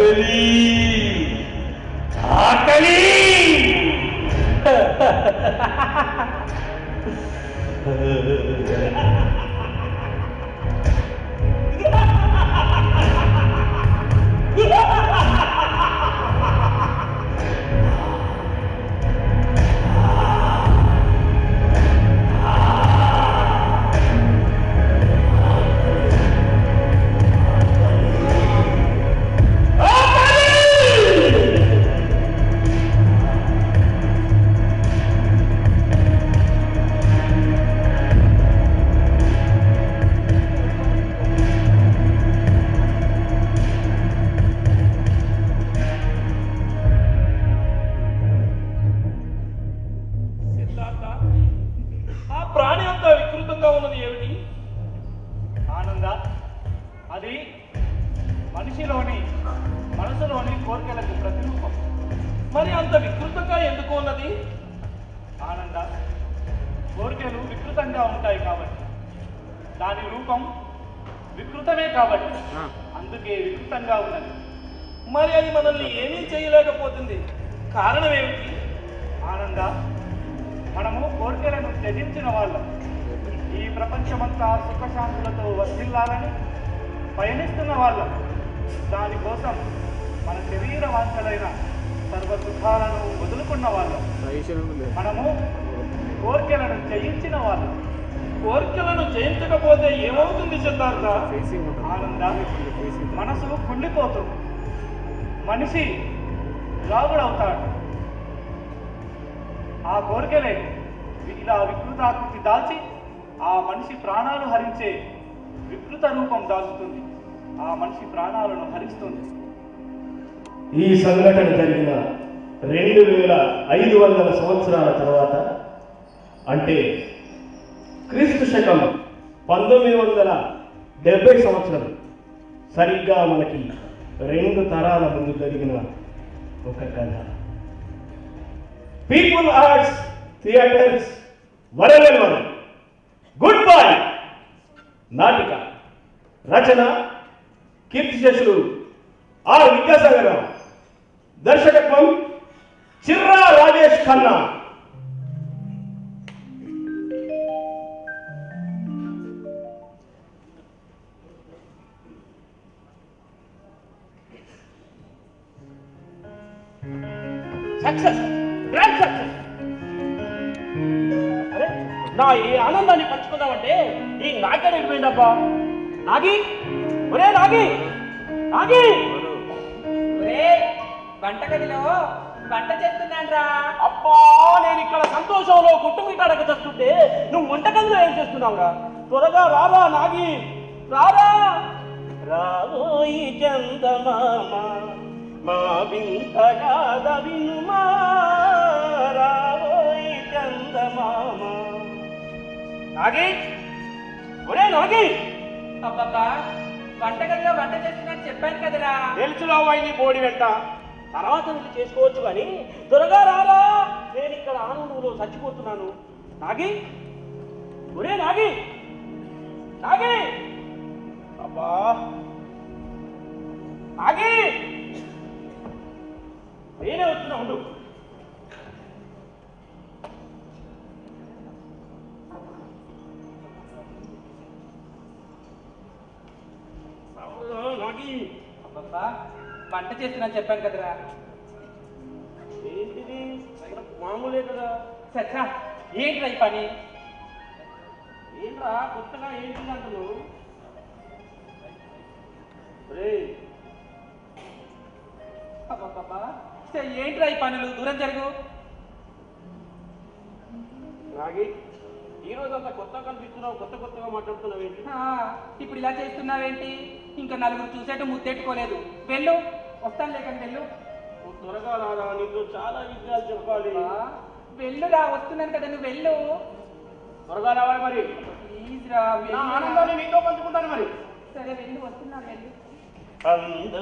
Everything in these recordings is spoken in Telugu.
ఆకలి ఆకలి సిద్ధార్థ ఆ ప్రాణి అంతా వికృతంగా ఉన్నది ఏమిటి ఆనంద అది మనిషిలోని మనసులోని కోరికలకు ప్రతిరూపం మరి అంత వికృతంగా ఎందుకు ఉన్నది ఆనంద కోరికలు వికృతంగా ఉంటాయి కాబట్టి దాని రూపం వికృతమే కాబట్టి అందుకే వికృతంగా ఉన్నది మరి అది మనల్ని ఏమీ చేయలేకపోతుంది కారణం ఏమిటి ఆనంద మనము కోరికలను త్యజించిన వాళ్ళం ఈ ప్రపంచమంతా సుఖశాంతులతో వర్ధిల్లాలని పయనిస్తున్న వాళ్ళం దానికోసం మన శరీర వాంఛలైన సర్వ సుఖాలను వదులుకున్న వాళ్ళం మనము కోరికలను జయించిన వాళ్ళం కోరికలను జయించకపోతే ఏమవుతుంది సిద్ధార్థ ఆనంద మనసు కుళ్ళిపోతుంది మనిషి రాగుడవుతాడు ఆ కోరికలే ఇలా వికృతాకృతి దాల్చి ఆ మనిషి ప్రాణాలు హరించే వికృత రూపం దాల్చుతుంది ఆ మనిషి ప్రాణాలను హరిస్తుంది ఈ సంఘటన జరిగిన రెండు వేల ఐదు వందల సంవత్సరాల తర్వాత అంటే క్రీస్తు శకం పంతొమ్మిది వందల డెబ్బై సంవత్సరం సరిగ్గా మనకి రెండు తరాల ముందు జరిగిన ఒక కథ పీపుల్ ఆర్ట్స్ థియేటర్స్ వరంగల్ వరం గుడ్ బై నాటిక రచన కీర్తిశేషులు ఆర్ విద్యాసాగరరావు దర్శకత్వం Chirra Rajesh Khanna success grand success అరే నా ఈ ఆనందాన్ని పంచుకుందామంటే ఈ నాగేడు పోయిందబ్బా నాగి ఒరే నాగి నాగి ఒరే వంటగదిలో వంట చేస్తున్నాడ్రా అబ్బా నేను ఇక్కడ సంతోషంలో గుట్టుమిటాడక చేస్తుంటే నువ్వు వంటగదిలో ఏం చేస్తున్నావురా త్వరగా రారా నాగి రారా రాబోయి చందమామ మా వింతగాద వినుమా రాబోయి చందమామ నాగి ఒరే నాగి అబ్బబ్బా వంటగదిలో వంట చేస్తున్నట్టు చెప్పాను కదరా తెలుసులో వైని బోడి వెంట తర్వాత వెళ్ళి చేసుకోవచ్చు కానీ త్వరగా రారా నేను ఇక్కడ ఆనందంలో చచ్చిపోతున్నాను నాగి ఒరే నాగి నాగి అబ్బా నాగి నేనే వస్తున్నా ఉండు నాగి అబ్బబ్బా వంట చేస్తున్నా చెప్పాను కదరా ఏంటిది ఇక్కడ మామూలే కదా సచ్చా ఏంట్రా ఈ పని ఏంట్రా కొత్తగా ఏంటి అంటున్నావు రే అబ్బబ్బబ్బా ఛే, ఏంట్రా ఈ పనులు దూరం జరుగు నాగి ఈ రోజు అంతా కొత్తగా కనిపిస్తున్నావు కొత్త కొత్తగా మాట్లాడుతున్నావు ఏంటి ఆ, ఇప్పుడు ఇలా చేస్తున్నావేంటి ఇంకా నలుగురు చూసేట్టు ముద్దెట్టుకోలేదు వెళ్ళు వస్తాను లేకండి వెళ్ళు నువ్వు త్వరగా రారా నీకు చాలా విషయాలు చెప్పాలి ఆ, వెళ్ళురా వస్తున్నాను కదా నువ్వు వెళ్ళు త్వరగా రావాలి మరి ప్లీజ్ రా నా వెళ్ళు రా. ఆనందాన్ని నీతో పంచుకుంటాను మరి సరే వెళ్ళు వస్తున్నాను వెళ్ళు అందు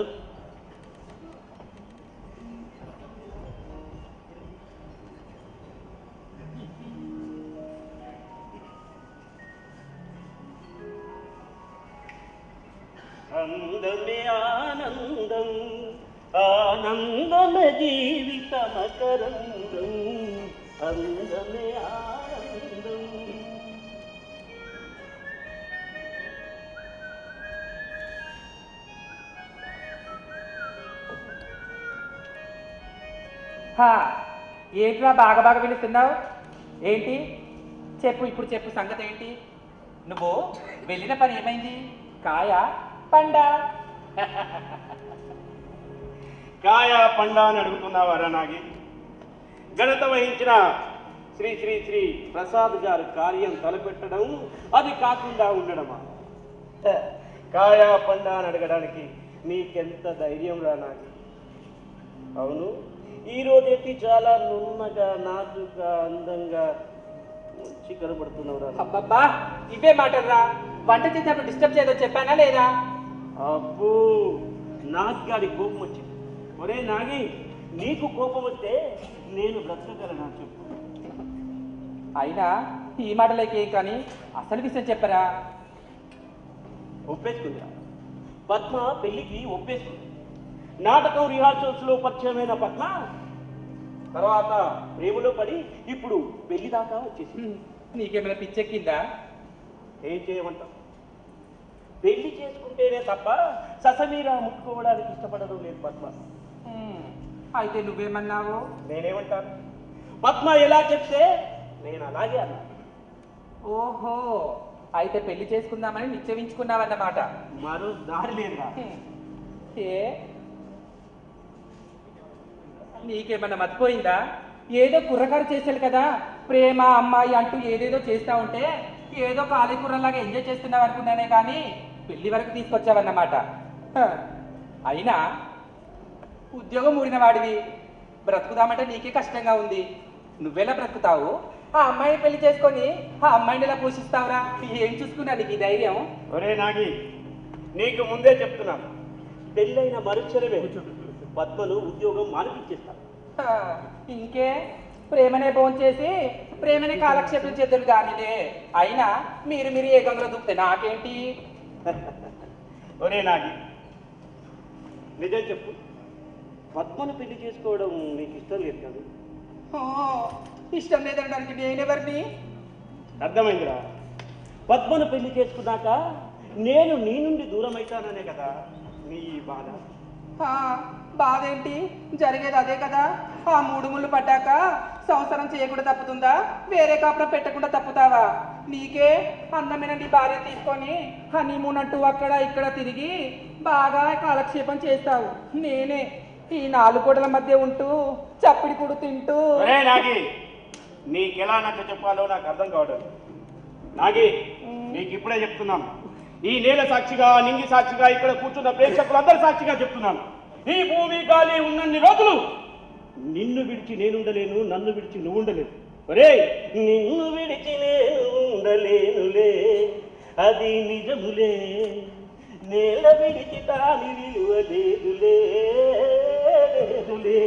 అందమే ఆనందం ఆనందమే జీవితమకరందం అందమే ఆనందం హా ఏంట్రా బాగా బాగా పిలుస్తున్నావు ఏంటి చెప్పు ఇప్పుడు చెప్పు సంగతి ఏంటి నువ్వు వెళ్ళిన పని ఏమైంది కాయ పండ కాయ పండ అని అడుగుతున్నావారా నాగి ఘనత వహించిన శ్రీ శ్రీ శ్రీ ప్రసాద్ గారు కార్యం తలపెట్టడం అది కాకుండా ఉండడమా హ, కాయ పండ అని అడగడానికి నీకెంత ధైర్యం రా నాగి అవును ఈ రోజైతే చాలా నున్నగా నాజుగా అందంగా మంచి కనబడుతున్నావు రా అబ్బబ్బా ఇవే మాటలరా వంట చేసినప్పుడు డిస్టర్బ్ చేయదో చెప్పానా లేదా అబ్బో నాగాడి కోపం వచ్చింది ఒరే నాగి నీకు కోపం వస్తే నేను బ్రతకగలనా చెప్పు అయినా ఈ మాటలకి ఏం కానీ అసలు విషయం చెప్పరా ఒప్పేసుకుందిరా పద్మ పెళ్లికి ఒప్పేసుకుంది నాటకం రిహార్సల్స్ లో పరిచయమైన పద్మ తర్వాత ప్రేమలో పడి ఇప్పుడు పెళ్లి దాకా వచ్చేసింది హ్మ్, నీకేమైనా పిచ్చెక్కిందా ఏం చేయమంటావు పెళ్లి చేసుకుంటేనే తప్ప ససమీరా ముట్టుకోవడానికి ఇష్టపడడం లేదు పద్మ హ్మ్, అయితే నువ్వేమన్నావు నేనేమంటాను పద్మ ఎలా చెప్తే నేను అలాగే అన్నా ఓహో అయితే పెళ్లి చేసుకుందామని నిశ్చయించుకున్నావన్నమాట మరో దారి లేదురా హ్మ్. ఏ నీకేమన్నా మర్చిపోయిందా ఏదో కుర్రకారు చేశాడు కదా ప్రేమ అమ్మాయి అంటూ ఏదేదో చేస్తా ఉంటే ఏదో కాలి కుర్రలాగా ఎంజాయ్ చేస్తున్నావు అనుకున్నానే కానీ పెళ్లి వరకు తీసుకొచ్చావన్నమాట హ. అయినా ఉద్యోగం ఊడిన వాడివి బ్రతుకుదామంటే నీకే కష్టంగా ఉంది నువ్వెలా బ్రతుకుతావు ఆ అమ్మాయిని పెళ్లి చేసుకొని ఆ అమ్మాయిని ఎలా పోషిస్తావురా ఏం చూసుకున్నా నీకు ఈ ధైర్యం ఒరే నాగి నీకు ముందే చెప్తున్నాను పెళ్ళైన మరుక్షణమే పద్మను ఉద్యోగం మానిపించేస్తాను హా, ఇంకే ప్రేమనే ఫోన్ చేసి ప్రేమనే కాలక్షేపం చేద్దరు కానిలే అయినా మీరు మీరు ఏ గంగలో దూకితే నాకేంటి ఒరే నాగి నిజం చెప్పు పద్మను పెళ్లి చేసుకోవడం నీకు ఇష్టం లేదు కాదు ఓ, ఇష్టం లేదనడానికి నేనెవరిని అర్థమైందిరా పద్మను పెళ్లి చేసుకున్నాక నేను నీ నుండి దూరం అవుతాననే కదా నీ ఈ బాధ ఆ, బాధేంటి జరిగేది అదే కదా ఆ మూడు ముళ్ళు పడ్డాక సంవత్సరం చేయకుండా తప్పుతుందా వేరే కాపురం పెట్టకుండా తప్పుతావా నీకే అందమైన నీ భార్య తీసుకొని హనీమూన్ అంటూ అక్కడ ఇక్కడ తిరిగి బాగా కాలక్షేపం చేస్తావు నేనే ఈ నాలుగు గోడల మధ్య ఉంటూ చప్పిడి కుడు తింటూ ఒరే నాగి నీకెలా నచ్చ చెప్పాలో నాకు అర్థం కావడం లేదు. నాగి నీకు ఇప్పుడే చెప్తున్నాను ఈ నేల సాక్షిగా నింగి సాక్షిగా ఇక్కడ కూర్చున్న ప్రేక్షకులందరి సాక్షిగా చెప్తున్నాను ఈ భూమి గాలి ఉన్నన్ని రోజులు నిన్ను విడిచి నేనుండలేను నన్ను విడిచి నువ్వు ఉండలేవు ఒరే నిన్ను విడిచి నేను ఉండలేనులే అది నిజములే నేల విడిచి తాని విలువ లేదులే లేదులే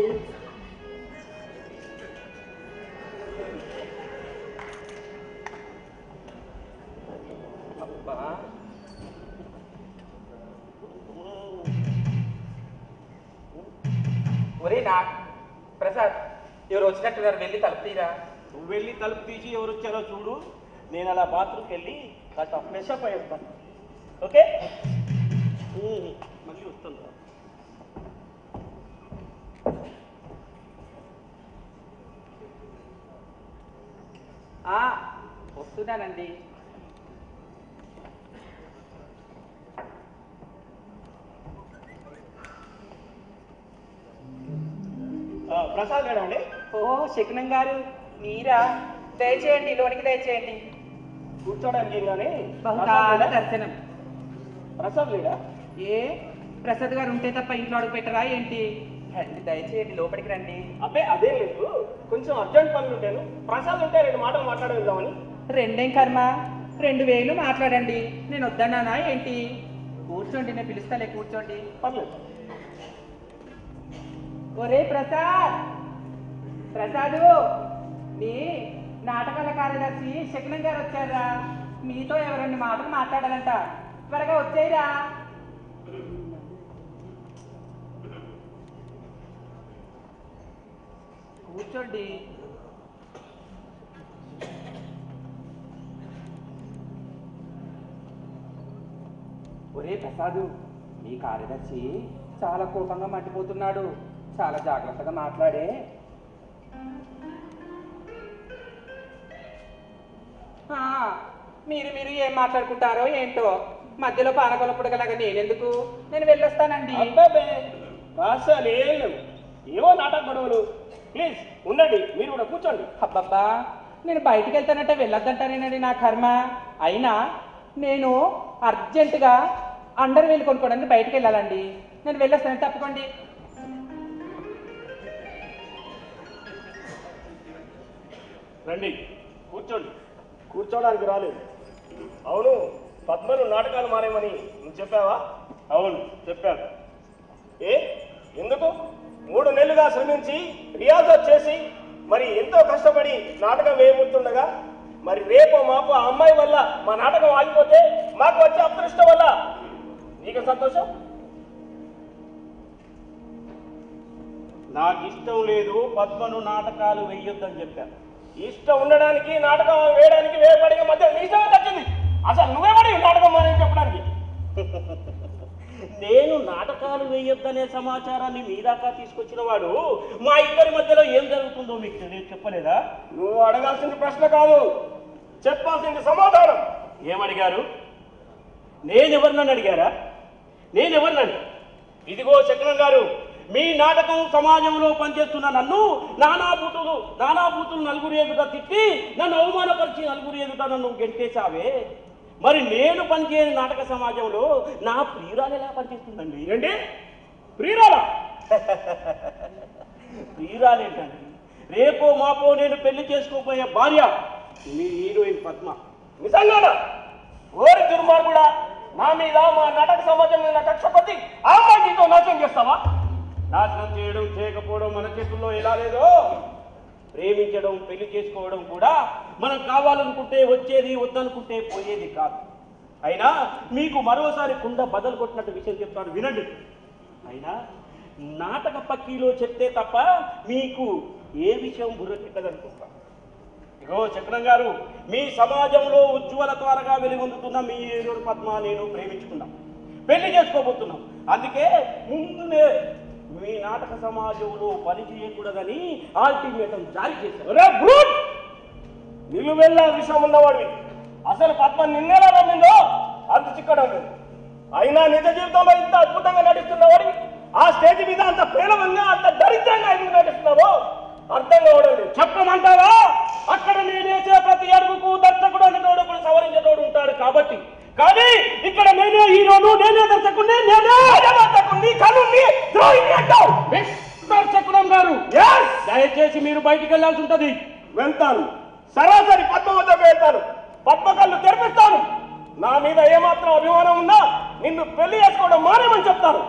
అబ్బా ఒరే నా ప్రసాద్ ఎవరు వచ్చినట్టున్నారు వెళ్ళి తలుపు తీరా నువ్వు వెళ్ళి తలుపు తీసి ఎవరు వచ్చారో చూడు నేను అలా బాత్రూమ్కి వెళ్ళి కాస్త ఫ్రెష్ అప్ అయి వస్తాను ఓకే ఉమ్, మళ్ళీ వస్తాను రా. ఆ, వస్తున్నానండి ఆ, ప్రసాద్ మేడం అండి ఓ శకునం గారు మీరా దయచేయండి లోనికి దయచేయండి కూర్చోడానికి ఏం కానీ బహుకాల దర్శనం ప్రసాద్ లేడా ఏ ప్రసాద్ గారు ఉంటే తప్ప ఇంట్లో అడుగు పెట్టరా ఏంటి రండి దయచేయండి లోపలికి రండి అబ్బే అదేం లేదు కొంచెం అర్జెంట్ పనులు ఉంటాను ప్రసాద్ ఉంటే రెండు మాటలు మాట్లాడేద్దామని రెండేం కర్మ రెండు వేలు మాట్లాడండి నేను వద్దన్నానా ఏంటి కూర్చోండి నేను పిలుస్తాలే కూర్చోండి పర్లేదు ఒరే ప్రసాద్ ప్రసాదు మీ నాటకాల కార్యదర్శి శకునం గారు వచ్చారా మీతో ఎవరండి మాటలు మాట్లాడాలంట త్వరగా వచ్చేయరా కూర్చోండి ఒరే ప్రసాదు మీ కార్యదర్శి చాలా కోపంగా మండిపోతున్నాడు చాలా జాగ్రత్తగా మాట్లాడే ఆ, మీరు మీరు ఏం మాట్లాడుకుంటారో ఏంటో మధ్యలో పానకొల పుడగలాగా నేనెందుకు నేను వెళ్ళొస్తానండి అబ్బాబే అసలు ఏం లేవు ఏవో నాటక గొడవలు ప్లీజ్ ఉండండి మీరు కూడా కూర్చోండి అబ్బబ్బా నేను బయటికి వెళ్తానంటే వెళ్ళొద్దంటానేనండి నా కర్మ అయినా నేను అర్జెంటుగా అండర్ వేలు కొనుక్కోవడానికి బయటికి వెళ్ళాలండి నేను వెళ్ళొస్తాను తప్పుకోండి రండి కూర్చోండి కూర్చోడానికి రాలేదు అవును పద్మను నాటకాలు మారేమని నువ్వు చెప్పావా అవును చెప్పాను ఏ ఎందుకు మూడు నెలలుగా శ్రమించి రియాజత్ చేసి మరి ఎంతో కష్టపడి నాటకం వేయబోతుండగా మరి రేపు మాపు ఆ అమ్మాయి వల్ల మా నాటకం ఆగిపోతే మాకు వచ్చే అదృష్టం వల్ల నీకు సంతోషం నాకు ఇష్టం లేదు పద్మను నాటకాలు వేయొద్దని చెప్పాను ఇష్టం ఉండడానికి నాటకం వేయడానికి వేయబడిన మధ్య నీ సంగతి వచ్చింది అసలు నువ్వేమడి నాటకం అని చెప్పడానికి నేను నాటకాలు వేయొద్దనే సమాచారాన్ని మీ దాకా తీసుకొచ్చిన వాడు మా ఇద్దరి మధ్యలో ఏం జరుగుతుందో మీకు తెలియదు చెప్పలేదా నువ్వు అడగాల్సిన ప్రశ్న కాదు చెప్పాల్సిన సమాధానం ఏమడిగారు నేనెవరినని అడిగారా నేనెవరినని ఇదిగో చక్రం గారు మీ నాటకం సమాజంలో పనిచేస్తున్న నన్ను నానా బూతులు నానా బూతులు నలుగురు ఎదుట తిట్టి నన్ను అవమానపరిచి నలుగురు ఎదుట నన్ను గెంటేశావే మరి నేను పనిచేయని నాటక సమాజంలో నా ప్రియురాలు ఎలా పనిచేస్తుందండి ఏంటి ప్రియురాలా ప్రియురాలేంటండి రేపో మాపో నేను పెళ్లి చేసుకోపోయే భార్య మీ హీరోయిన్ పద్మ నిజంగానా ఓరి దుర్మార్గుడా నా మీద మా నాటక సమాజం మీద కక్ష కొద్ది ఆ అమ్మాయి నీతో నాశనం చేస్తావా నాశనం చేయడం చేయకపోవడం మన చేతుల్లో ఎలా లేదో ప్రేమించడం పెళ్లి చేసుకోవడం కూడా మనం కావాలనుకుంటే వచ్చేది వద్దనుకుంటే పోయేది కాదు అయినా మీకు మరోసారి కుండ బదలు కొట్టినట్టు విషయం చెప్తాను వినండి అయినా నాటక పక్కీలో చెప్తే తప్ప మీకు ఏ విషయం బుర్రెక్కదనుకుంటా ఇగో చక్రం గారు మీ సమాజంలో ఉజ్వల త్వరగా వెలుగొందుతున్న మీ ఏలూరు పద్మ నేను ప్రేమించుకున్నాం పెళ్లి చేసుకోబోతున్నాం అందుకే ముందునే మీ నాటక సమాజంలో పని చేయకూడదని ఆల్టిమేటం జారీ చేశారు రే బ్రూట్! నిలువెల్లా విషయం ఉన్నవాడివి అసలు పద్మ నిన్నెలా నమ్మిందో అంత చిక్కడం లేదు అయినా నిజ జీవితంలో ఇంత అద్భుతంగా నటిస్తున్నవాడివి ఆ స్టేజ్ మీద అంత పేలవంగా అంత దరిద్రంగా ఎందుకు నటిస్తున్నావో అర్థం కావడం లేదు చెప్పమంటావా అక్కడ నేనేసే ప్రతి అడుగుకు దర్శకుడు అనేటోడు కూడా సవరించేటోడు ఉంటాడు కాబట్టి కానీ ఇక్కడ నేనే హీరోను నేనే దర్శకుడిని నేనే దర్శకుడిని కనుని ద్రోహిని అంటావు దర్శకుడం గారు దయచేసి మీరు బయటికి వెళ్ళాల్సి ఉంటది వెళ్తాను సరాసరి పద్మ వద్దకు వెళ్తాను పద్మ కళ్ళు తెరిపిస్తాను నా మీద ఏమాత్రం అభిమానం ఉన్నా నిన్ను పెళ్లి చేసుకోవడం మానేమని చెప్తాను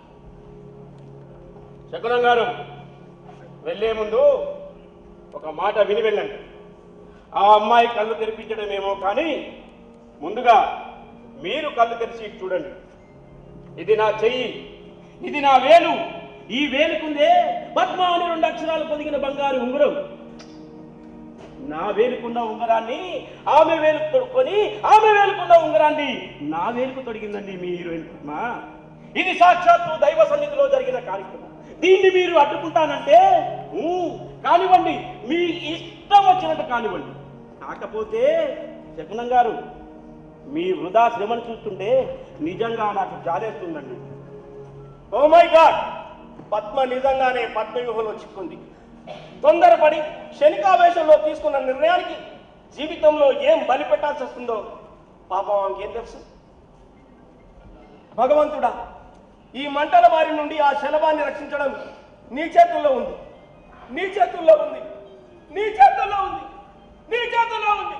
శకునం గారు వెళ్ళే ముందు ఒక మాట విని వెళ్ళండి ఆ అమ్మాయి కళ్ళు తెరిపించడమేమో కానీ ముందుగా మీరు కళ్ళు తెరిచి ఇటు చూడండి ఇది నా చెయ్యి ఇది నా వేలు ఈ వేలుకుందే పద్మ అని రెండు అక్షరాలు పొదిగిన బంగారు ఉంగరం నా వేలుకున్న ఉంగరాన్ని ఆమె వేలుకు తొడుక్కొని ఆమె వేలుకున్న ఉంగరాన్ని నా వేలుకు తొడిగిందండి మీ హీరోయిన్ పద్మ ఇది సాక్షాత్తు దైవ సన్నిధిలో జరిగిన కార్యక్రమం దీన్ని మీరు అడ్డుకుంటానంటే ఊ, కానివ్వండి మీ ఇష్టం వచ్చినట్టు కానివ్వండి కాకపోతే శకునం గారు మీ వృధా శ్రమను చూస్తుంటే నిజంగా నాకు జాలేస్తుందండి ఓ మై గాడ్ పద్మ నిజంగానే పద్మవ్యూహంలో చిక్కుంది తొందరపడి క్షణికావేశంలో తీసుకున్న నిర్ణయానికి జీవితంలో ఏం బలి పెట్టాల్సి వస్తుందో పాపం ఆమెకేం తెలుసు భగవంతుడా ఈ మంటల బారి నుండి ఆ శలభాన్ని రక్షించడం నీ చేతుల్లో ఉంది నీ చేతుల్లో ఉంది నీ చేతుల్లో ఉంది నీ చేతుల్లో ఉంది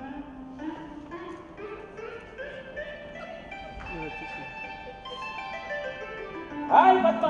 hi Padma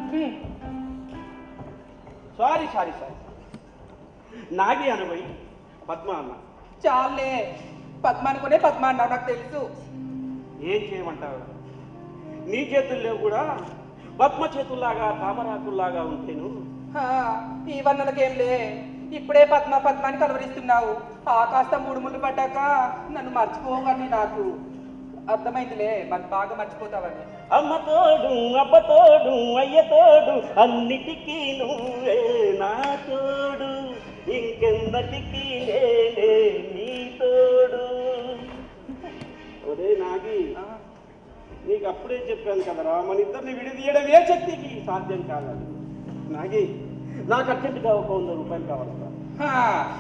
sorry sorry sorry Nagi అనుభవి పద్మ అన్న చాలే పద్మ అనుకునే పద్మ అన్నావు నాకు తెలుసు ఏం చేయమంటావు నీ చేతుల్లో కూడా పద్మ చేతుల్లాగా తామరాకుల్లాగా ఉంటేను హా, ఈ వర్ణలకేంలే ఇప్పుడే పద్మ పద్మ అని కలవరిస్తున్నావు ఆ కాస్త మూడు ముళ్ళు పడ్డాక నన్ను మర్చిపోవని నాకు అర్థమైందిలే మరి బాగా మర్చిపోతావని అమ్మ తోడు అబ్బ తోడు అయ్య తోడు అన్నిటికీ నువ్వే నా తోడు ఇంకెందటికి నేనే నీ తోడు ఒరే నాగి ఆ, నీకు అప్పుడే చెప్పాను కదరా మన ఇద్దరిని విడదీయడం ఏ శక్తికి సాధ్యం కాదని నాగి నాకు అర్జెంటుగా ఒక వంద రూపాయలు కావాలరా హా.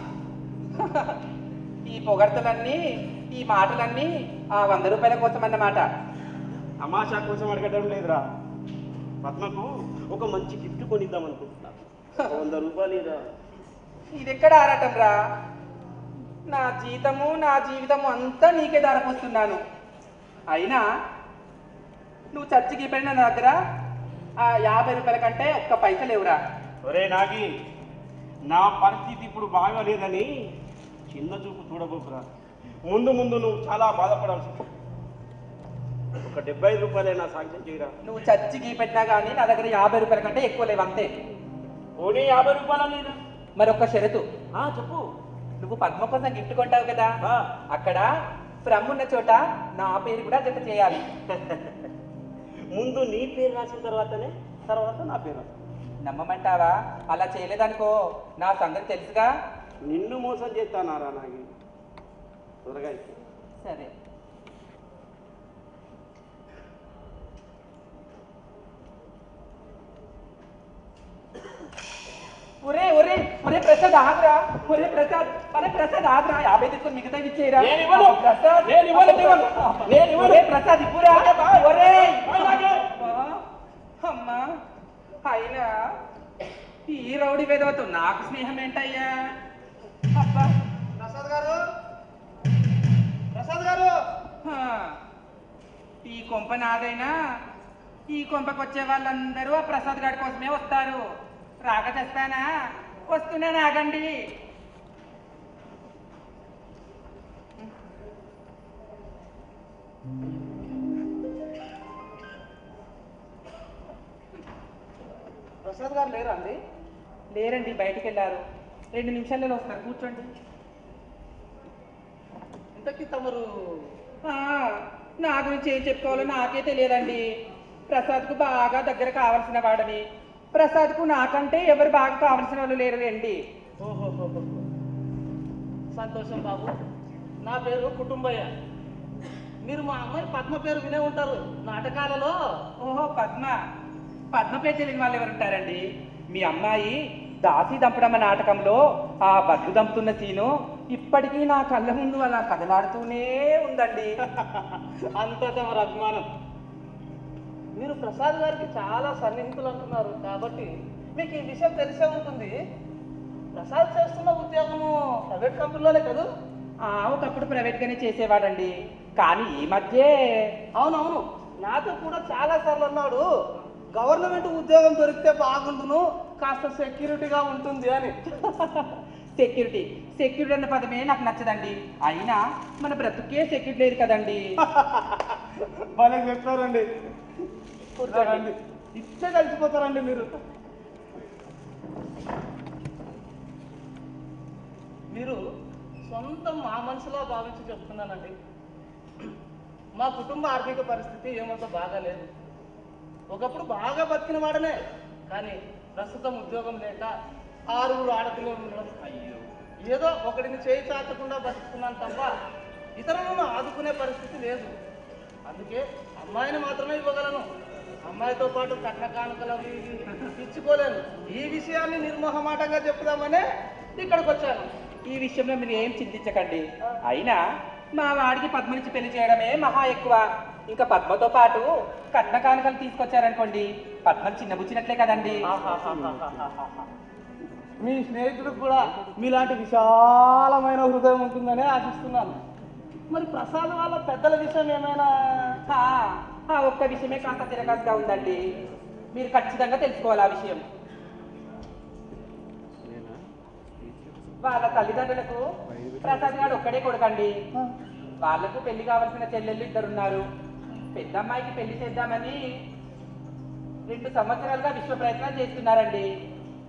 ఈ పొగడ్తలన్నీ ఈ మాటలన్నీ ఆ వంద రూపాయల కోసం అన్నమాట తమాషా కోసం అడగడం లేదురా పద్మకు ఒక మంచి గిఫ్ట్ కొనిద్దాం అనుకుంటున్నా ఒక వంద రూపాయలు ఇరా ఇది ఎక్కడ ఆరాటం రా నా జీతము నా జీవితము అంతా నీకే ధారపోస్తున్నాను అయినా నువ్వు చచ్చికి పెట్టిన నా దగ్గర ఆ యాభై రూపాయల కంటే ఒక్క పైసలు లేవురా ఒరే నాగి నా పరిస్థితి ఇప్పుడు బాగాలేదని చిన్న చూపు చూడబోకురా ముందు ముందు నువ్వు చాలా బాధపడాల్సి ఉంటుంది. ఒక డెబ్బై ఐదు రూపాయలైనా సాంక్షన్ చేయరా నువ్వు చచ్చి గీ పెట్టినా కానీ నా దగ్గర యాభై రూపాయల కంటే ఎక్కువ లేవు అంతే పోనీ యాభై రూపాయల లేదా మరొక షరతు ఆ, చెప్పు నువ్వు పద్మ కోసం గిఫ్ట్ కొంటావు కదా ఆ. అక్కడ ఫ్రమ్ ఉన్న చోట నా పేరు కూడా జత చేయాలి ముందు నీ పేరు రాసిన తర్వాతనే తర్వాత నా పేరు రాస్తా. నమ్మమంటావా అలా చేయలేదనుకో నా సంగతి తెలుసుగా నిన్ను మోసం చేస్తానారా నాగి త్వరగా ఇచ్చేయ్. సరే ఒరే ఒరే ఒరే ప్రసాద్ ఆగ్రా ఒరే ప్రసాద్ ఒరే ప్రసాద్ ఆగ్రా యాభై తీసుకొని మిగతా ఇచ్చేయరా నేను ఇవ్వను. ప్రసాద్ నేను ఇవ్వను, ఇవ్వను. నేను ఇవ్వను. ఒరే ప్రసాద్ ఇవ్వరా ఒరే అబ్బా, అమ్మా అయినా ఈ రౌడీ వేదవతో నాకు స్నేహం ఏంటయ్యా అబ్బా ప్రసాద్ గారు ప్రసాద్ గారు హా, ఈ కొంప నాదైనా ఈ కొంపకు వచ్చే వాళ్ళందరూ ఆ ప్రసాద్ గారి కోసమే వస్తారు రాక చేస్తానా వస్తున్నాను ఆగండి ప్రసాద్ గారు లేరా అండి లేరండి బయటికి వెళ్ళారు రెండు నిమిషాలలో వస్తారు కూర్చోండి ఇంతకీ తమరు ఆ, నా గురించి ఏం చెప్పుకోవాలో నాకే తెలియదండి ప్రసాద్కు బాగా దగ్గర కావాల్సిన వాడని ప్రసాద్కు నాకంటే ఎవరు బాగా కావాల్సిన వాళ్ళు లేరు అండి ఓహోహోహో. సంతోషం బాబు నా పేరు కుటుంబయ్య మీరు మా అమ్మాయి పద్మ పేరు వినే ఉంటారు నాటకాలలో ఓహో పద్మ పద్మ పేరు తెలియని వాళ్ళు ఎవరు ఉంటారండి మీ అమ్మాయి దాసి దంపడమ్మ నాటకంలో ఆ బగ్గు దంపుతున్న సీను ఇప్పటికీ నా కళ్ళ ముందు అలా కదలాడుతూనే ఉందండి అంత తమరు అభిమానం మీరు ప్రసాద్ గారికి చాలా సన్నిహితులు అంటున్నారు కాబట్టి మీకు ఈ విషయం తెలిసే ఉంటుంది ప్రసాద్ చేస్తున్న ఉద్యోగము ప్రైవేట్ కంపెనీలోనే కదా ఆ ఒకప్పుడు ప్రైవేట్ గానే చేసేవాడండి కానీ ఈ మధ్య అవునవును నాతో కూడా చాలా సార్లు అన్నాడు గవర్నమెంట్ ఉద్యోగం దొరికితే బాగుండును కాస్త సెక్యూరిటీగా ఉంటుంది అని సెక్యూరిటీ సెక్యూరిటీ అన్న పదమే నాకు నచ్చదండి అయినా మన బ్రతుకే సెక్యూరిటీ లేదు కదండి భలే చెప్పారండి కూర్చోరండి ఇచ్చే కలిసిపోతారండి మీరు మీరు సొంతం మా మనసులో భావించి చెప్తున్నానండి మా కుటుంబ ఆర్థిక పరిస్థితి ఏమంత బాగాలేదు ఒకప్పుడు బాగా బతికిన వాడనే కానీ ప్రస్తుతం ఉద్యోగం లేక ఆరుగురు ఆడపిల్లలు ఉండడం అయ్యో ఏదో ఒకటిని చేయి చాచకుండా బతుకుతున్నాను తప్ప ఇతరులను ఆదుకునే పరిస్థితి లేదు అందుకే అమ్మాయిని మాత్రమే ఇవ్వగలను అమ్మాయితో పాటు కట్న కానుకలు అవి ఇవి ఇచ్చుకోలేను ఈ విషయాన్ని నిర్మోహమాటంగా చెప్దామనే ఇక్కడికి వచ్చాను ఈ విషయంలో మీరు ఏం చింతించకండి అయినా మా వాడికి పద్మనిచ్చి పెళ్లి చేయడమే మహా ఎక్కువ ఇంకా పద్మతో పాటు కట్న కానుకలు తీసుకొచ్చారనుకోండి పద్మని చిన్నబుచ్చినట్లే కదండి మీ స్నేహితుడికి కూడా మీలాంటి విశాలమైన హృదయం ఉంటుందనే ఆశిస్తున్నాను మరి ప్రసాద్ వాళ్ళ పెద్దల విషయం ఏమైనా ఆ, ఆ ఒక్క విషయమే కాస్త తిరగస్గా ఉందండి మీరు ఖచ్చితంగా తెలుసుకోవాలి ఆ విషయం వాళ్ళ తల్లిదండ్రులకు ప్రసాద్ గారు ఒక్కడే కొడుకండి వాళ్ళకు పెళ్లి కావాల్సిన చెల్లెళ్ళు ఇద్దరున్నారు పెద్ద అమ్మాయికి పెళ్లి చేద్దామని రెండు సంవత్సరాలుగా విశ్వ ప్రయత్నాలు చేస్తున్నారండి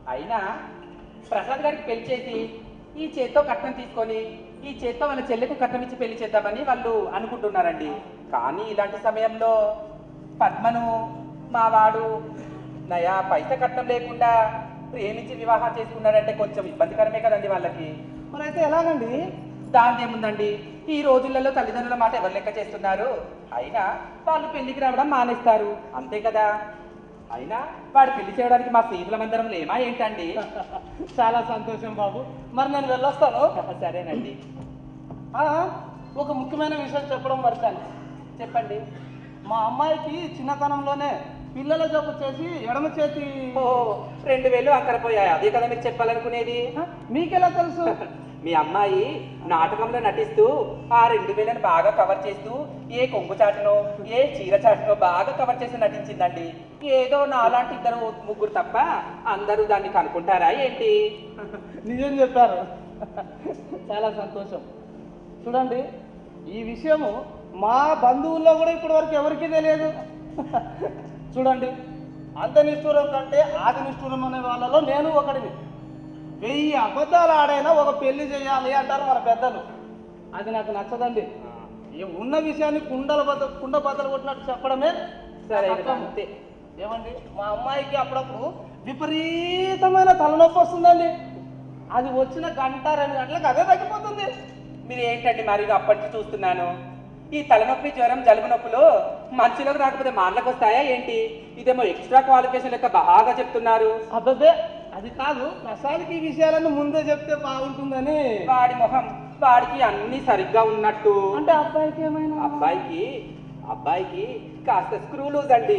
అయినా ప్రసాద్ గారికి పెళ్లి చేసి ఈ చేత్తో కట్నం తీసుకొని ఈ చేత్తో వాళ్ళ చెల్లెకు కట్నం ఇచ్చి పెళ్లి చేద్దామని వాళ్ళు అనుకుంటున్నారండి కానీ ఇలాంటి సమయంలో పద్మను మా వాడు నయా పైస కట్నం లేకుండా ప్రేమించి వివాహం చేసుకున్నాడంటే కొంచెం ఇబ్బందికరమే కదండి వాళ్ళకి మరి అయితే ఎలాగండి దాని ఏముందండి ఈ రోజులలో తల్లిదండ్రుల మాట ఎవరు లెక్క చేస్తున్నారు అయినా వాళ్ళు పెళ్లికి రావడం మానేస్తారు అంతే కదా అయినా వాడు పెళ్లి చేయడానికి మా స్నేహితుల మందరం లేమా ఏంటండి చాలా సంతోషం బాబు మరి నేను వెళ్ళొస్తాను సరేనండి ఆ, ఒక ముఖ్యమైన విషయం చెప్పడం మర్చాను చెప్పండి మా అమ్మాయికి చిన్నతనంలోనే పిల్లల జబ్బు చేసి ఎడమ చేతి ఓ రెండు వేలు అక్కరపోయాయి అదే కదా మీరు చెప్పాలనుకునేది ఆ, మీకెలా తెలుసు మీ అమ్మాయి నాటకంలో నటిస్తూ ఆ రెండు వేలను బాగా కవర్ చేస్తూ ఏ కొంగు చాటునో ఏ చీర చాటునో బాగా కవర్ చేసి నటించిందండి ఏదో నాలాంటి ఇద్దరు ముగ్గురు తప్ప అందరూ దాన్ని కనుక్కుంటారా ఏంటి నిజం చెప్పారు చాలా సంతోషం చూడండి ఈ విషయము మా బంధువుల్లో కూడా ఇప్పటి వరకు ఎవరికీ తెలియదు చూడండి అంత నిష్ఠూరం కంటే ఆది నిష్ఠూరం అనే వాళ్ళలో నేను ఒకడిని వెయ్యి అబద్ధాలు ఆడైనా ఒక పెళ్లి చేయాలి అంటారు మన పెద్దలు అది నాకు నచ్చదండి ఈ ఉన్న విషయాన్ని కుండల బద్ద కుండ బద్దలు కొట్టినట్టు చెప్పడమే సరే తత్వం. అంతే ఏమండి మా అమ్మాయికి అప్పుడప్పుడు విపరీతమైన తలనొప్పి వస్తుందండి అది వచ్చిన గంట రెండు గంటలకు అదే తగ్గిపోతుంది మీరు ఏంటండి మరి ఇది అప్పటి నుంచి చూస్తున్నాను ఈ తలనొప్పి జ్వరం జలుబు నొప్పులు మనుషులకు రాకపోతే మాటలకు వస్తాయా ఏంటి ఇదేమో ఎక్స్ట్రా క్వాలిఫికేషన్ లెక్క బాగా చెప్తున్నారు అబ్బబ్బే అది కాదు ప్రసాద్కి ఈ విషయాలన్నీ ముందే చెప్తే బాగుంటుందని వాడి మొహం వాడికి అన్ని సరిగ్గా ఉన్నట్టు అంటే అబ్బాయికి ఏమైనా అబ్బాయికి అబ్బాయికి కాస్త స్క్రూ లూజ్ అండి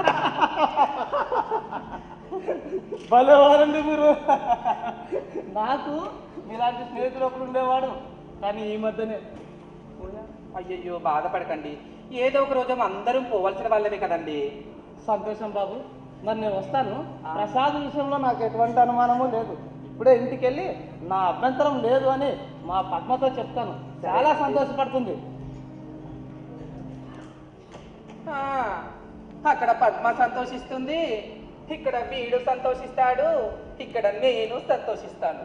భలేవారండి మీరు నాకు మీలాంటి స్నేహితులు ఒకడు ఉండేవాడు కానీ ఈ మధ్యనే అయ్యయ్యో బాధపడకండి ఏదో ఒక రోజు అందరం పోవాల్సిన వాళ్ళమే కదండి సంతోషం బాబు మరి నేను వస్తాను ప్రసాద్ విషయంలో నాకు ఎటువంటి అనుమానము లేదు ఇప్పుడే ఇంటికి వెళ్ళి నా అభ్యంతరం లేదు అని మా పద్మతో చెప్తాను చాలా సంతోషపడుతుంది ఆ, అక్కడ పద్మ సంతోషిస్తుంది ఇక్కడ వీడు సంతోషిస్తాడు ఇక్కడ నేను సంతోషిస్తాను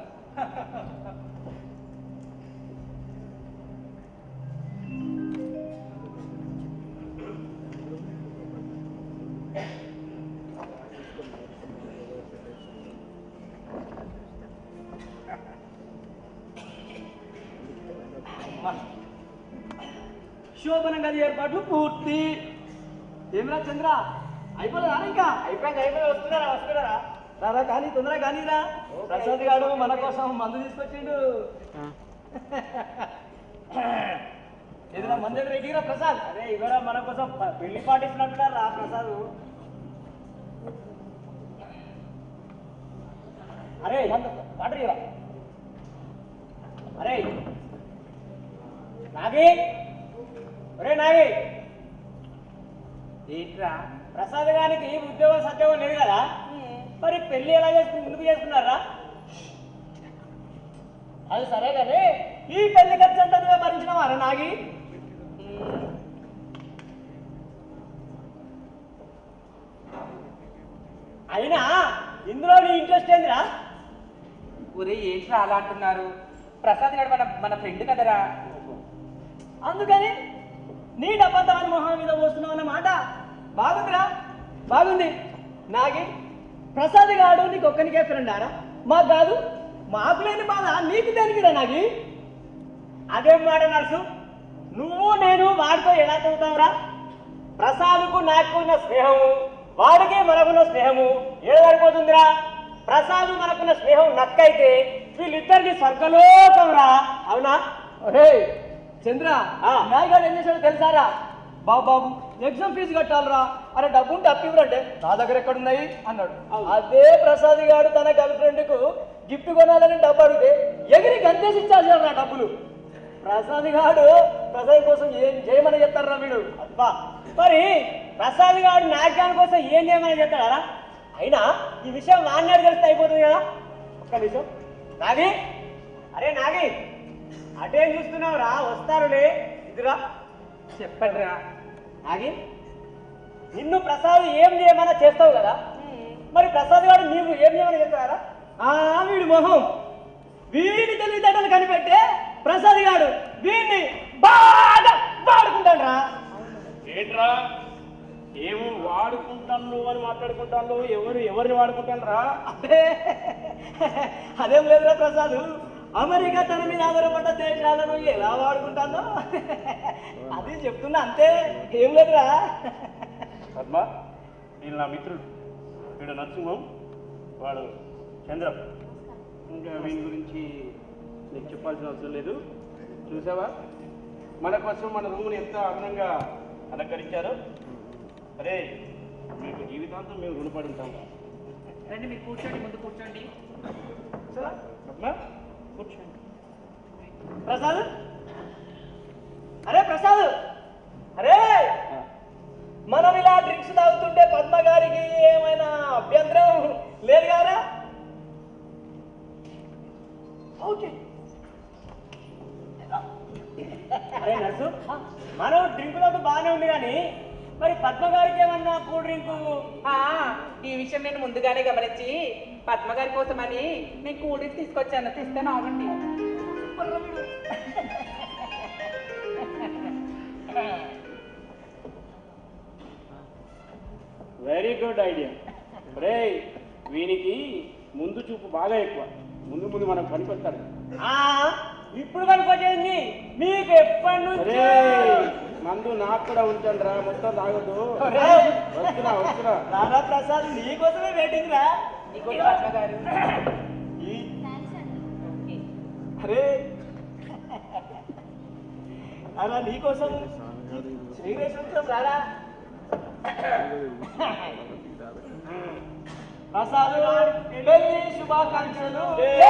శోభన గది ఏర్పాట్లు పూర్తి ఏమిరా చంద్ర అయిపోలేదా ఇంకా అయిపోయింది అయిపోయి వస్తున్నారా వస్తున్నారా రారా కానీ తొందరగా కానీరా ప్రసాద్ గారు మన కోసం మందు తీసుకొచ్చిండు ఎదురా మంది ఎదురు ఎగిరా ప్రసాద్ అరే ఇవరా మన కోసం ప- పెళ్లి పాటిస్తున్నట్టున్నారా ప్రసాద్ అరే పాటరా అరే నాగి ఒరే నాగి ఏంట్రా ప్రసాద్ గారికి ఉద్యోగం సత్యోగం లేదు కదా మరి పెళ్లి ఎలా చేసుకుని ముందుకు చేసుకున్నారా అది సరే కానీ ఈ పెళ్లి ఖర్చు అంతా నువ్వే భరించినవారా నాగి అయినా ఇందులో నీ ఇంట్రెస్ట్ ఏందిరా ఒరే ఏంట్రా అలా అంటున్నారు ప్రసాద్ గారు మన మన ఫ్రెండ్ కదరా అందుకని నీ డబ్బంతమైన మొహం మీద పోస్తున్నావు అన్నమాట బాగుందిరా బాగుంది నాగి ప్రసాద్ గాడు నీకు ఒక్కనికే ఫ్రెండ్ ఆరా మాకు కాదు మాకు లేని బాధ నీకు దేనికిరా నాగి అదేం మాట నర్సు నువ్వు నేను వాడితో ఎలా చదువుతావురా ప్రసాద్కు నాకు ఉన్న స్నేహము వాడికి మనకున్న స్నేహము ఏడ సరిపోతుందిరా ప్రసాద్ మనకున్న స్నేహం నక్కైతే వీళ్ళిద్దరికి స్వర్గలోకంరా అవునా అరే చంద్ర ఆ. నాయగాడు ఏం చేశాడో తెలుసారా బాబు బాబు ఎగ్జామ్ ఫీజు కట్టాలరా అరే డబ్బు ఉంటే అప్పివ్వరంటే నా దగ్గర ఎక్కడున్నాయి అన్నాడు అదే ప్రసాద్ గారు తన గర్ల్ ఫ్రెండ్ కు గిఫ్ట్ కొనాలని డబ్బు అడిగితే ఎగిరి గంతేసి ఇచ్చాల్సి నా డబ్బులు ప్రసాద్ గారు ప్రసాద్ కోసం ఏం చేయమని చెప్తారా వీడు అబ్బా మరి ప్రసాద్ గారు నాట్యాల కోసం ఏం చేయమని చెప్తాడా అయినా ఈ విషయం నాన్నగారు తెలిస్తే అయిపోతుంది కదా ఒక్క నిమిషం నాగి అరే నాగి అటేం చూస్తున్నావు రా వస్తారులే ఇదిరా చెప్పండిరా నాగి నిన్ను ప్రసాద్ ఏం చేయమన్నా చేస్తావు కదా మరి ప్రసాద్ గారు నీవు ఏం చేయమని చెప్తారా ఆ వీడి మొహం వీడి తెలివితేటలు కనిపెట్టే ప్రసాద్ గారు వీడిని బాగా వాడుకుంటాడు రా ఏంట్రా ఏమో వాడుకుంటాను అని మాట్లాడుకుంటాను ఎవరు ఎవరిని వాడుకుంటాను రా అబ్బే, అదేం లేదురా ప్రసాద్ అమెరికా తన మీద ఆధారపడ్డ దేశాలను ఎలా వాడుకుంటానో అది చెప్తున్నా అంతే ఏం లేదురా పద్మ వీళ్ళు నా మిత్రుడు వీడు నరసింహం వాడు చంద్రం ఇంకా వీని గురించి నీకు చెప్పాల్సిన అవసరం లేదు చూసావా మన కోసం మన రూమ్ని ఎంత అందంగా అలంకరించారో అరే మీకు జీవితాంతం మేము రుణపడి ఉంటాం రండి మీరు కూర్చోండి ముందు కూర్చోండి సరే, పద్మ కూర్చోండి ప్రసాద్ అరే ప్రసాద్ అరే మనం ఇలా డ్రింక్స్ తాగుతుంటే పద్మ గారికి ఏమైనా అభ్యంతరం లేదు కదా ఓకే అరే నర్సు మనం డ్రింకులకు బాగానే ఉంది కానీ మరి పద్మ గారికి ఏమన్నా కూల్ డ్రింకు ఆ, ఈ విషయం నేను ముందుగానే గమనించి పద్మ గారి కోసమని నేను కూల్ డ్రింక్స్ తీసుకొచ్చాను తెస్తాను ఆగండి వెరీ గుడ్ ఐడియా రే వీనికి ముందు చూపు బాగా ఎక్కువ ముందు ముందు మనం పనికొస్తాడు ఆ, ఇప్పుడు కనుకొచ్చేది మీకు ఎప్పటి నుంచి రే మందు నాకు కూడా ఉంచండి రా మొత్తం తాగొద్దు వస్తున్నా వస్తున్నా రాధా ప్రసాద్ నీకోసమే వెయిటింగ్ రా ఇంకోటి పద్మ గారు ఈ- అరే అలా నీకోసం శ్రీకృష్ణ రారా ప్రసాద్ పెళ్లి శుభాకాంక్షలు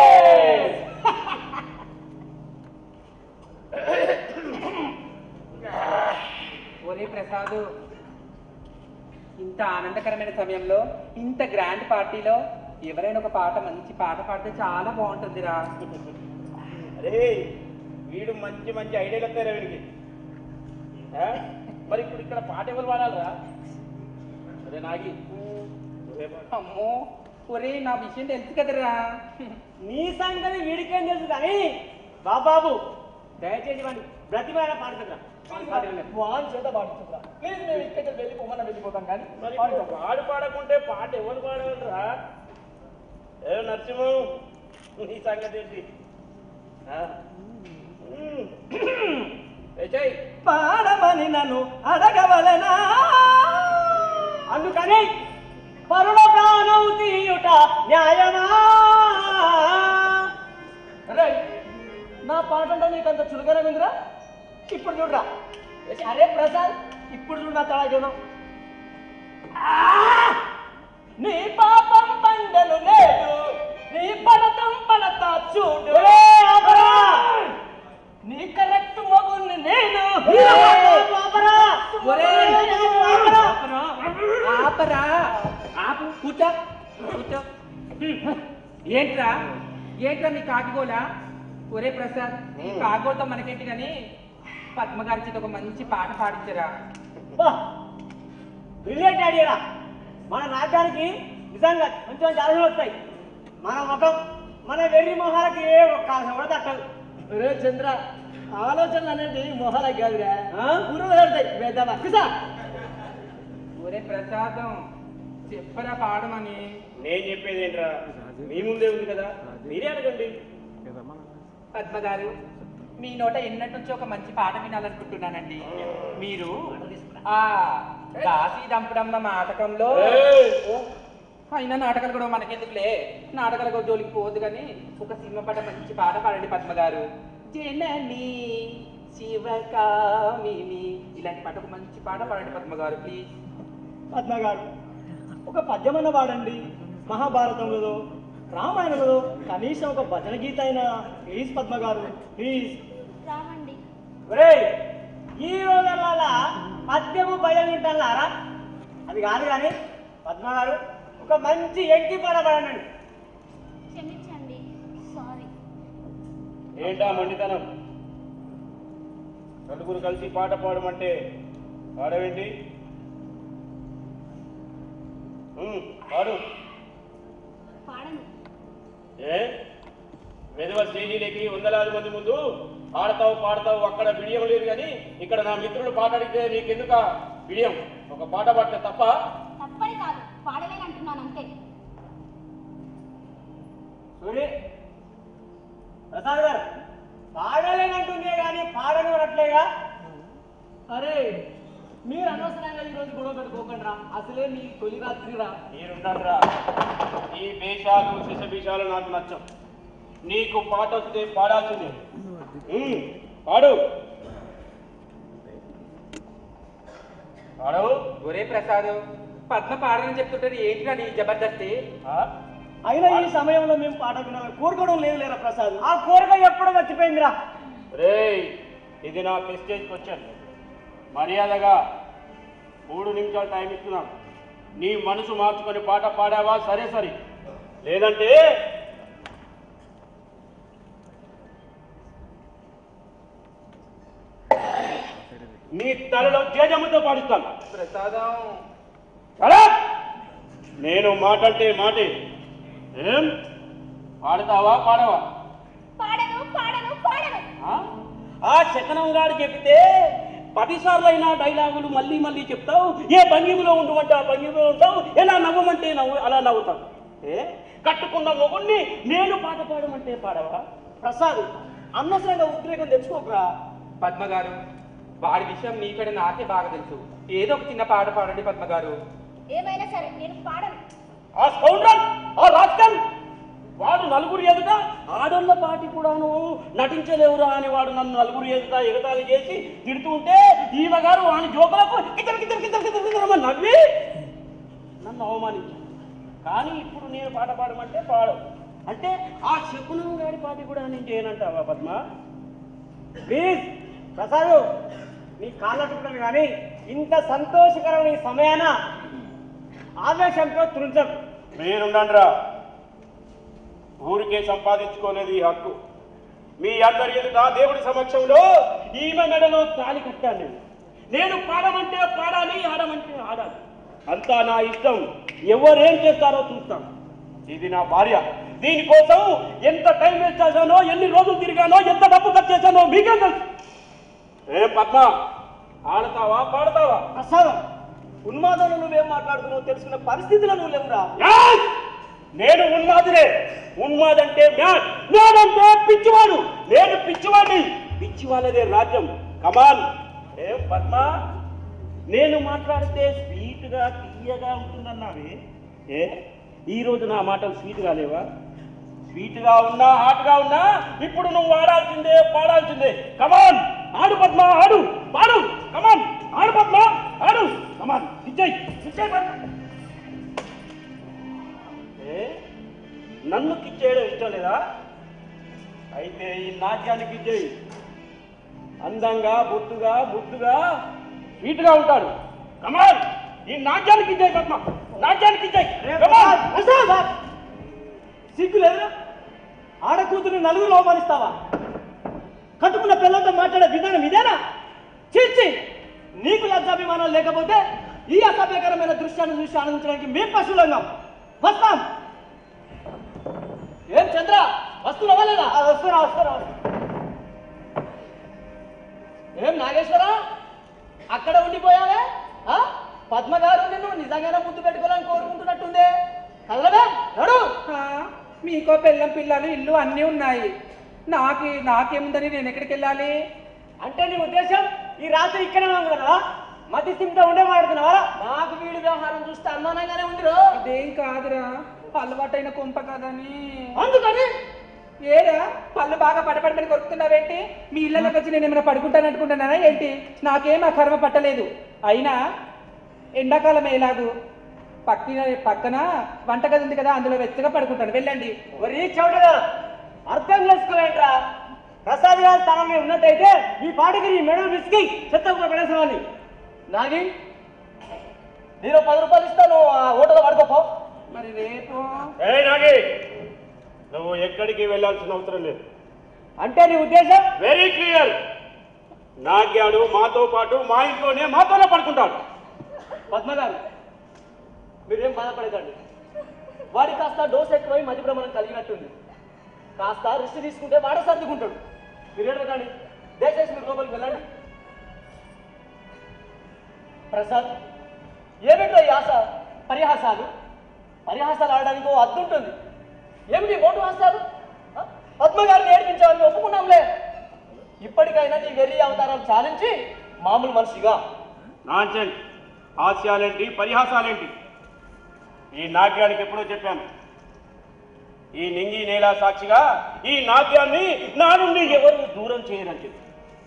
ఒరే ప్రసాద్ ఇంత ఆనందకరమైన సమయంలో ఇంత గ్రాండ్ పార్టీలో ఎవరైనా ఒక పాట మంచి పాట పాడితే చాలా బాగుంటుందిరా అరే వీడు మంచి మంచి ఐడియాలు వస్తారా వీడికి ఆ? మరి ఇప్పుడు ఇక్కడ పాట ఎవరు పాడాలరా అదే నాగి నువ్వే పాడు. అమ్మో ఒరే నా విషయం తెలుసు కదరా నీ సంగతి వీడికేం తెలుసు కానీ బాబాబు దయచేసి వాడిని బ్రతిమైన పాడుతున్నా వాన్ చేత పాడుతున్నా ప్లీజ్ మేము ఇక్కడ వెళ్ళిపోమని వెళ్ళిపోతాం కానీ మరి ఇప్పుడు వాడు పాడకుంటే పాట ఎవరు పాడగలరా ఏ నరసింహం నీ సంగతి ఏంటి ఆ? మ్మ్. ఏ చెయ్. పాడమని నన్ను అడగవలనా అందుకని పరుల ప్రాణం తీయుట న్యాయమా అరే నా పాట అంటే నీకు అంత చులకన ఉందిరా ఇప్పుడు చూడరా అరే ప్రసాద్ ఇప్పుడు చూడు నా తడాజనం నీ పాపం పండను లేదు నీ పడతం పడతా చూడు నీ కరెక్ట్ మగుని నేను ఒరే ఆపరా ఆపరా ఆపు కూర్చో కూర్చో ఏంట్రా ఏంట్రా మీ కాకిగోలా ఒరే ప్రసాద్ ఈ కాకిగోలతో మనకేంటి కానీ పద్మ గారి చేత ఒక మంచి పాట పాడించరా బ్రిలియంట్ ఐడియా మన నాట్యానికి నిజంగా మంచి మంచి ఆలోచనలు వస్తాయి మన ముఖం మన వెర్రి మొహాలకి ఏ ఒక్క ఆలోచన కూడా తట్టదు రే చంద్ర ఆలోచనలు అనేది మొహాలకి కాదురా గురువు వెళ్తాయి వేద్దామా కుసా ఒరే ప్రసాదం చెప్పరా పాడమని నేను చెప్పేది ఏంట్రా మీ ముందే ఉంది కదా మీరే అడగండి పద్మ గారు మీ నోట ఎన్నటి నుంచో ఒక మంచి పాట వినాలనుకుంటున్నానండి మీరు ఆ దాసి దంపుడమ్మ నాటకంలో ఏయ్! అయినా నాటకాలు కూడా మనకెందుకులే నాటకాలకు జోలికి పోవద్దు కానీ ఒక సినిమా పాట మంచి పాట పాడండి పద్మ గారు జనని శివకామిని ఇలాంటి పాట ఒక మంచి పాట పాడండి పద్మ గారు ప్లీజ్ పద్మ గారు ఒక పద్యమన్న వాడండి మహాభారతంలో రామాయణంలో కనీసం ఒక భజన గీత అయినా ప్లీజ్ పద్మ గారు ప్లీజ్ రామండి ఒరేయ్ ఈ రోజులలో పద్యము భయం వింటారా అది కాదు కానీ పద్మ గారు ఒక మంచి ఎంకి పాట పాడండి క్షమించండి సారీ ఏంటా మొండితనం నలుగురు కలిసి పాట పాడమంటే పాడవేంటి ఉమ్, పాడు పాడను ఏ వెధవ స్టేజీలకి వందలాది మంది ముందు ఆడతావు పాడతావు అక్కడ బిడియం లేదు కానీ ఇక్కడ నా మిత్రులు పాట అడిగితే నీకెందుక బిడియం ఒక పాట పాడితే తప్ప తప్పని కాదు పాడలేనంటున్నాను అంతే సూరి ప్రసాద్ గారు పాడలేనంటుందే కానీ పాడనివ్వట్లేగా అరే మీరు అనవసరంగా ఈ రోజు గొడవ పెట్టుకోకండి రా అసలే మీ తొలి రాత్రి రా మీరుండరా ఈ వేషాలు శిశబీషాలు నాకు నచ్చం నీకు పాట వస్తే పాడాల్సిందే ఉమ్, పాడు పాడు ఒరే ప్రసాద్ పద్మ పాడని చెప్తుంటే ఏంటిరా నీ జబర్దస్తి ఆ? అయినా ఈ సమయంలో మేము పాట వినాలని కోరుకోవడం లేదు లేరా ప్రసాద్ ఆ కోరిక ఎప్పుడో మర్చిపోయిందిరా రేయ్ ఇది నా ప్రెస్టేజ్ క్వశ్చన్ మర్యాదగా మూడు నిమిషాలు టైం ఇస్తున్నాను నీ మనసు మార్చుకొని పాట పాడావా సరే సరే లేదంటే నీ తలలో జేజమ్మతో పాడిస్తాను ప్రసాదం అలా నేను మాట అంటే మాటే ఏం పాడతావా పాడవా పాడను పాడను పాడను ఆ? ఆ శకనం గారు చెప్తే పదిసార్లు అయినా డైలాగులు మళ్ళీ మళ్ళీ చెప్తావు ఏ భంగిమలో ఉండమంటే ఆ భంగిమలో ఉంటావు ఎలా నవ్వమంటే నవ్వు అలా నవ్వుతావు ఏ కట్టుకున్న మొగుణ్ణి నేను పాట పాడమంటే పాడవా ప్రసాద్ అనవసరంగా ఉద్రేకం తెచ్చుకోకరా పద్మ గారు వాడి విషయం నీకంటే నాకే బాగా తెలుసు ఏదో ఒక చిన్న పాట పాడండి పద్మ గారు ఏమైనా సరే నేను పాడను ఆ స్కౌండ్రల్ ఆ రాస్కల్ వాడు నలుగురు ఎదుట ఆడోళ్ళ పాటి కూడాను నటించలేవురా అని వాడు నన్ను నలుగురు ఎదుట ఎగతాళి చేసి తిడుతూ ఉంటే ఈమె గారు వాని జోకులకు కిచర్ కిచర్ కిచర్ కిచర్ కిచర్ అని నవ్వి నన్ను అవమానించాడు కానీ ఇప్పుడు నేను పాట పాడమంటే పాడు అంటే ఆ శకునం గారి పాటి కూడా నేను చేయనంటావా పద్మ ప్లీజ్ ప్రసాద్ నీ కాళ్ళట్టుకున్నాను కానీ ఇంత సంతోషకరమైన ఈ సమయాన ఆవేశంతో త్రుంచకు మీరుండండిరా ఊరికే సంపాదించుకోలేదు ఈ హక్కు మీ అందరి ఎదుట దేవుడి సమక్షంలో ఈమె మెడలో తాళి కట్టాను నేను నేను పాడమంటే పాడాలి ఆడమంటే ఆడాలి అంతా నా ఇష్టం ఎవరేం చేస్తారో చూస్తాం ఇది నా భార్య దీనికోసం ఎంత టైం వేస్ట్ చేశానో ఎన్ని రోజులు తిరిగానో ఎంత డబ్బు ఖర్చు చేశానో మీకేం తెలుసు ఏం పద్మ ఆడతావా పాడతావా ప్రసాదం ఉన్మాదంలో నువ్వేం మాట్లాడుతున్నావు తెలుసుకున్న పరిస్థితిలో నువ్వు లేవురా మ్యాడ్! నేను ఉన్మాదినే ఉన్మాదంటే మ్యాడ్ మ్యాడ్ అంటే పిచ్చివాడు నేను పిచ్చివాడిని పిచ్చి వాళ్ళదే రాజ్యం కమాన్ ఏం పద్మ నేను మాట్లాడితే స్వీట్గా తీయగా ఉంటుందన్నావే ఏ ఈ రోజు నా మాటలు స్వీట్గా లేవా స్వీట్గా ఉన్నా హాట్గా ఉన్నా ఇప్పుడు నువ్వు ఆడాల్సిందే పాడాల్సిందే కమాన్ ఆడు పద్మ ఆడు పాడు కమాన్ ఆడు పద్మ ఆడు కమాన్ ఇచ్చేయి ఇచ్చేయి పద్మ ఏ? నన్ను కిచ్చేయడం ఇష్టం లేదా అయితే ఈ నాట్యానికి ఇచ్చేయి అందంగా బొత్తుగా ముద్దుగా స్వీట్గా ఉంటాడు కమాన్ ఈ నాట్యానికి ఇచ్చేయి పద్మ నాట్యానికి ఇచ్చేయి కమాన్ ప్రసాద్ సిగ్గు లేదు ఆడ కూతురు నలుగురు అవమానిస్తావా కట్టుకున్న పిల్లలతో మాట్లాడే విధానం ఇదేనా చీచి నీకు లజ్జాభిమానం లేకపోతే ఈ అసభ్యకరమైన దృశ్యాన్ని చూసి ఆనందించడానికి మేం పశువులంగాం వస్తాం ఏం చంద్ర వస్తున్నావా లేదా వస్తున్నా వస్తున్నా ఏం నాగేశ్వర అక్కడ ఉండిపోయావే ఆ? పద్మ గారు నిన్ను నిజంగానే ముద్దు పెట్టుకోవాలని కోరుకుంటున్నట్టుందే కలవే నడు ఆ, మీకో పిల్లం పిల్లలు ఇల్లు అన్నీ ఉన్నాయి నాకి నాకేముందని నేను ఎక్కడికి వెళ్ళాలి అంటే నీ ఉద్దేశం ఈ రాత్రి ఇక్కడే ఉన్నావు మతి స్థిమితో ఉండే మాడుతున్నావా నాకు వీడి వ్యవహారం చూస్తే అనుమానంగానే ఉంది రో. అదేం కాదురా అలవాటైన కొంప కదని అందుకని ఏరా పళ్ళు బాగా పడపడమని కొరుకుతున్నావేంటి మీ ఇళ్ళలోకి వచ్చి నేను ఏమైనా పడుకుంటాను అనుకుంటున్నానా ఏంటి నాకేం ఆ కర్మ పట్టలేదు అయినా ఎండాకాలం ఎలాగు పక్కన పక్కన వంటగది ఉంది కదా అందులో వెచ్చగా పడుకుంటాను వెళ్ళండి ఒరి చౌటగా అర్థం చేసుకోవేంట్రా ప్రసాద్ గారు తన మీద ఉన్నట్టయితే ఈ పాటికి నీ మెడలు విసికి చెత్త పడేసేవాడిని నాగి నేను పది రూపాయలు ఇస్తాను ఆ ఓటలో పడుకోపో మరి రేపు ఏ నాగి నువ్వు ఎక్కడికి వెళ్ళాల్సిన అవసరం లేదు అంటే నీ ఉద్దేశం వెరీ క్లియర్ నాగ్యాడు మాతో పాటు మా ఇంట్లోనే మాతోనే పడుకుంటాడు పద్మ గారు మీరేం బాధపడకండి వాడి కాస్త డోస్ ఎక్కువై మతి భ్రమణం కలిగినట్టుంది కాస్త రిస్ట్ తీసుకుంటే వాడే సర్దుకుంటాడు మీరు కానీ దయచేసి మీరు లోపలికి వెళ్ళండి ప్రసాద్ ఏమిటో ఈ ఆశ పరిహాసాలు పరిహాసాలు ఆడడానికి ఓ అద్దు ఉంటుంది ఏమిటి ఓటు హాసాలు ఆ? పద్మ గారిని ఏడిపించాలని ఒప్పుకున్నాంలే ఇప్పటికైనా నీ వెర్రి అవతారాలు చాలించి మామూలు మనిషిగా నాన్సెన్స్ హాస్యాలేంటి పరిహాసాలేంటి ఈ నాట్యానికి ఎప్పుడో చెప్పాను ఈ నింగి నేల సాక్షిగా ఈ నాట్యాన్ని నా నుండి ఎవరు దూరం చేయరని చెప్పి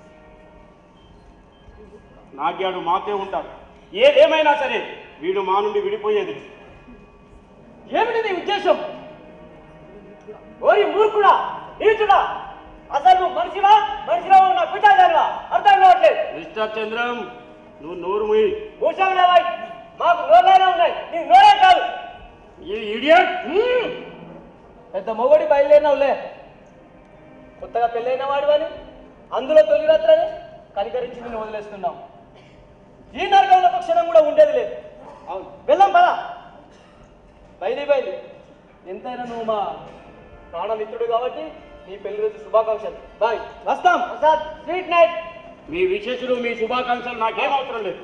నాట్యాడు మాతే ఉంటాడు ఏదేమైనా సరే వీడు మా నుండి విడిపోయేది ఏమిటి నీ ఉద్దేశం ఓరి మూర్ఖుడా నీచుడా అసలు నువ్వు మనిషివా మనిషిలో ఉన్న పిచ్చాదానివా అర్థం కావట్లేదు మిస్టర్ చంద్రం నువ్వు నోరు మూయి మూసాలు లేవాయి మాకు నోర్లైనా ఉన్నాయి నీ నోరే కాదు ఈ ఇడియట్ మ్మ్. పెద్ద మొగడి బయలుదేరినావులే కొత్తగా పెళ్ళైన వాడివని అందులో తొలి రాత్రని కనికరించి నేను వదిలేస్తున్నాం ఈ నరకంలో ఒక క్షణం కూడా ఉండేది లేదు అవును వెళ్ళాం పదా బయలు బయలు ఎంతైనా నువ్వు మా ప్రాణమిత్రుడు కాబట్టి నీ పెళ్లి రోజు శుభాకాంక్షలు బాయ్ వస్తాం ప్రసాద్ స్వీట్ నైట్ మీ విశేషులు మీ శుభాకాంక్షలు నాకేం అవసరం లేదు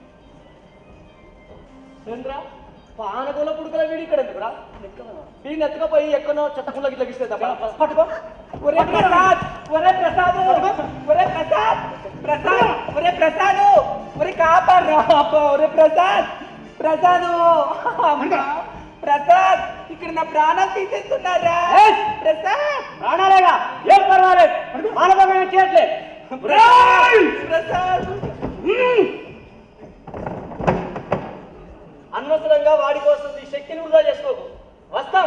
చంద్ర పానగోల పుడుకల వీడి ఇక్కడ ఎందుకురా వీడిని ఎత్తుకపోయి ఎక్కడో చెత్తకుండా గిట్ల గిస్తే తప్ప పట్టుకో ఒరే ప్రసాద్ ఒరే ప్రసాద్ ఒరే ప్రసాద్ ప్రసాద్ ఒరే ప్రసాద్ ఒరే కాపాడు ఒరే ప్రసాద్ ప్రసాద్ అమ్మా, ప్రసాద్ ఇక్కడ నా ప్రాణాలు తీసేస్తున్నారా ఏయ్! ప్రసాద్ ప్రాణాలేగా ఏం పర్వాలేదు మానవమైన చేయట్లేదు ప్రసాద్ అనవసరంగా వాడి కోసం నీ శక్తిని వృధా చేసుకోకు వస్తాం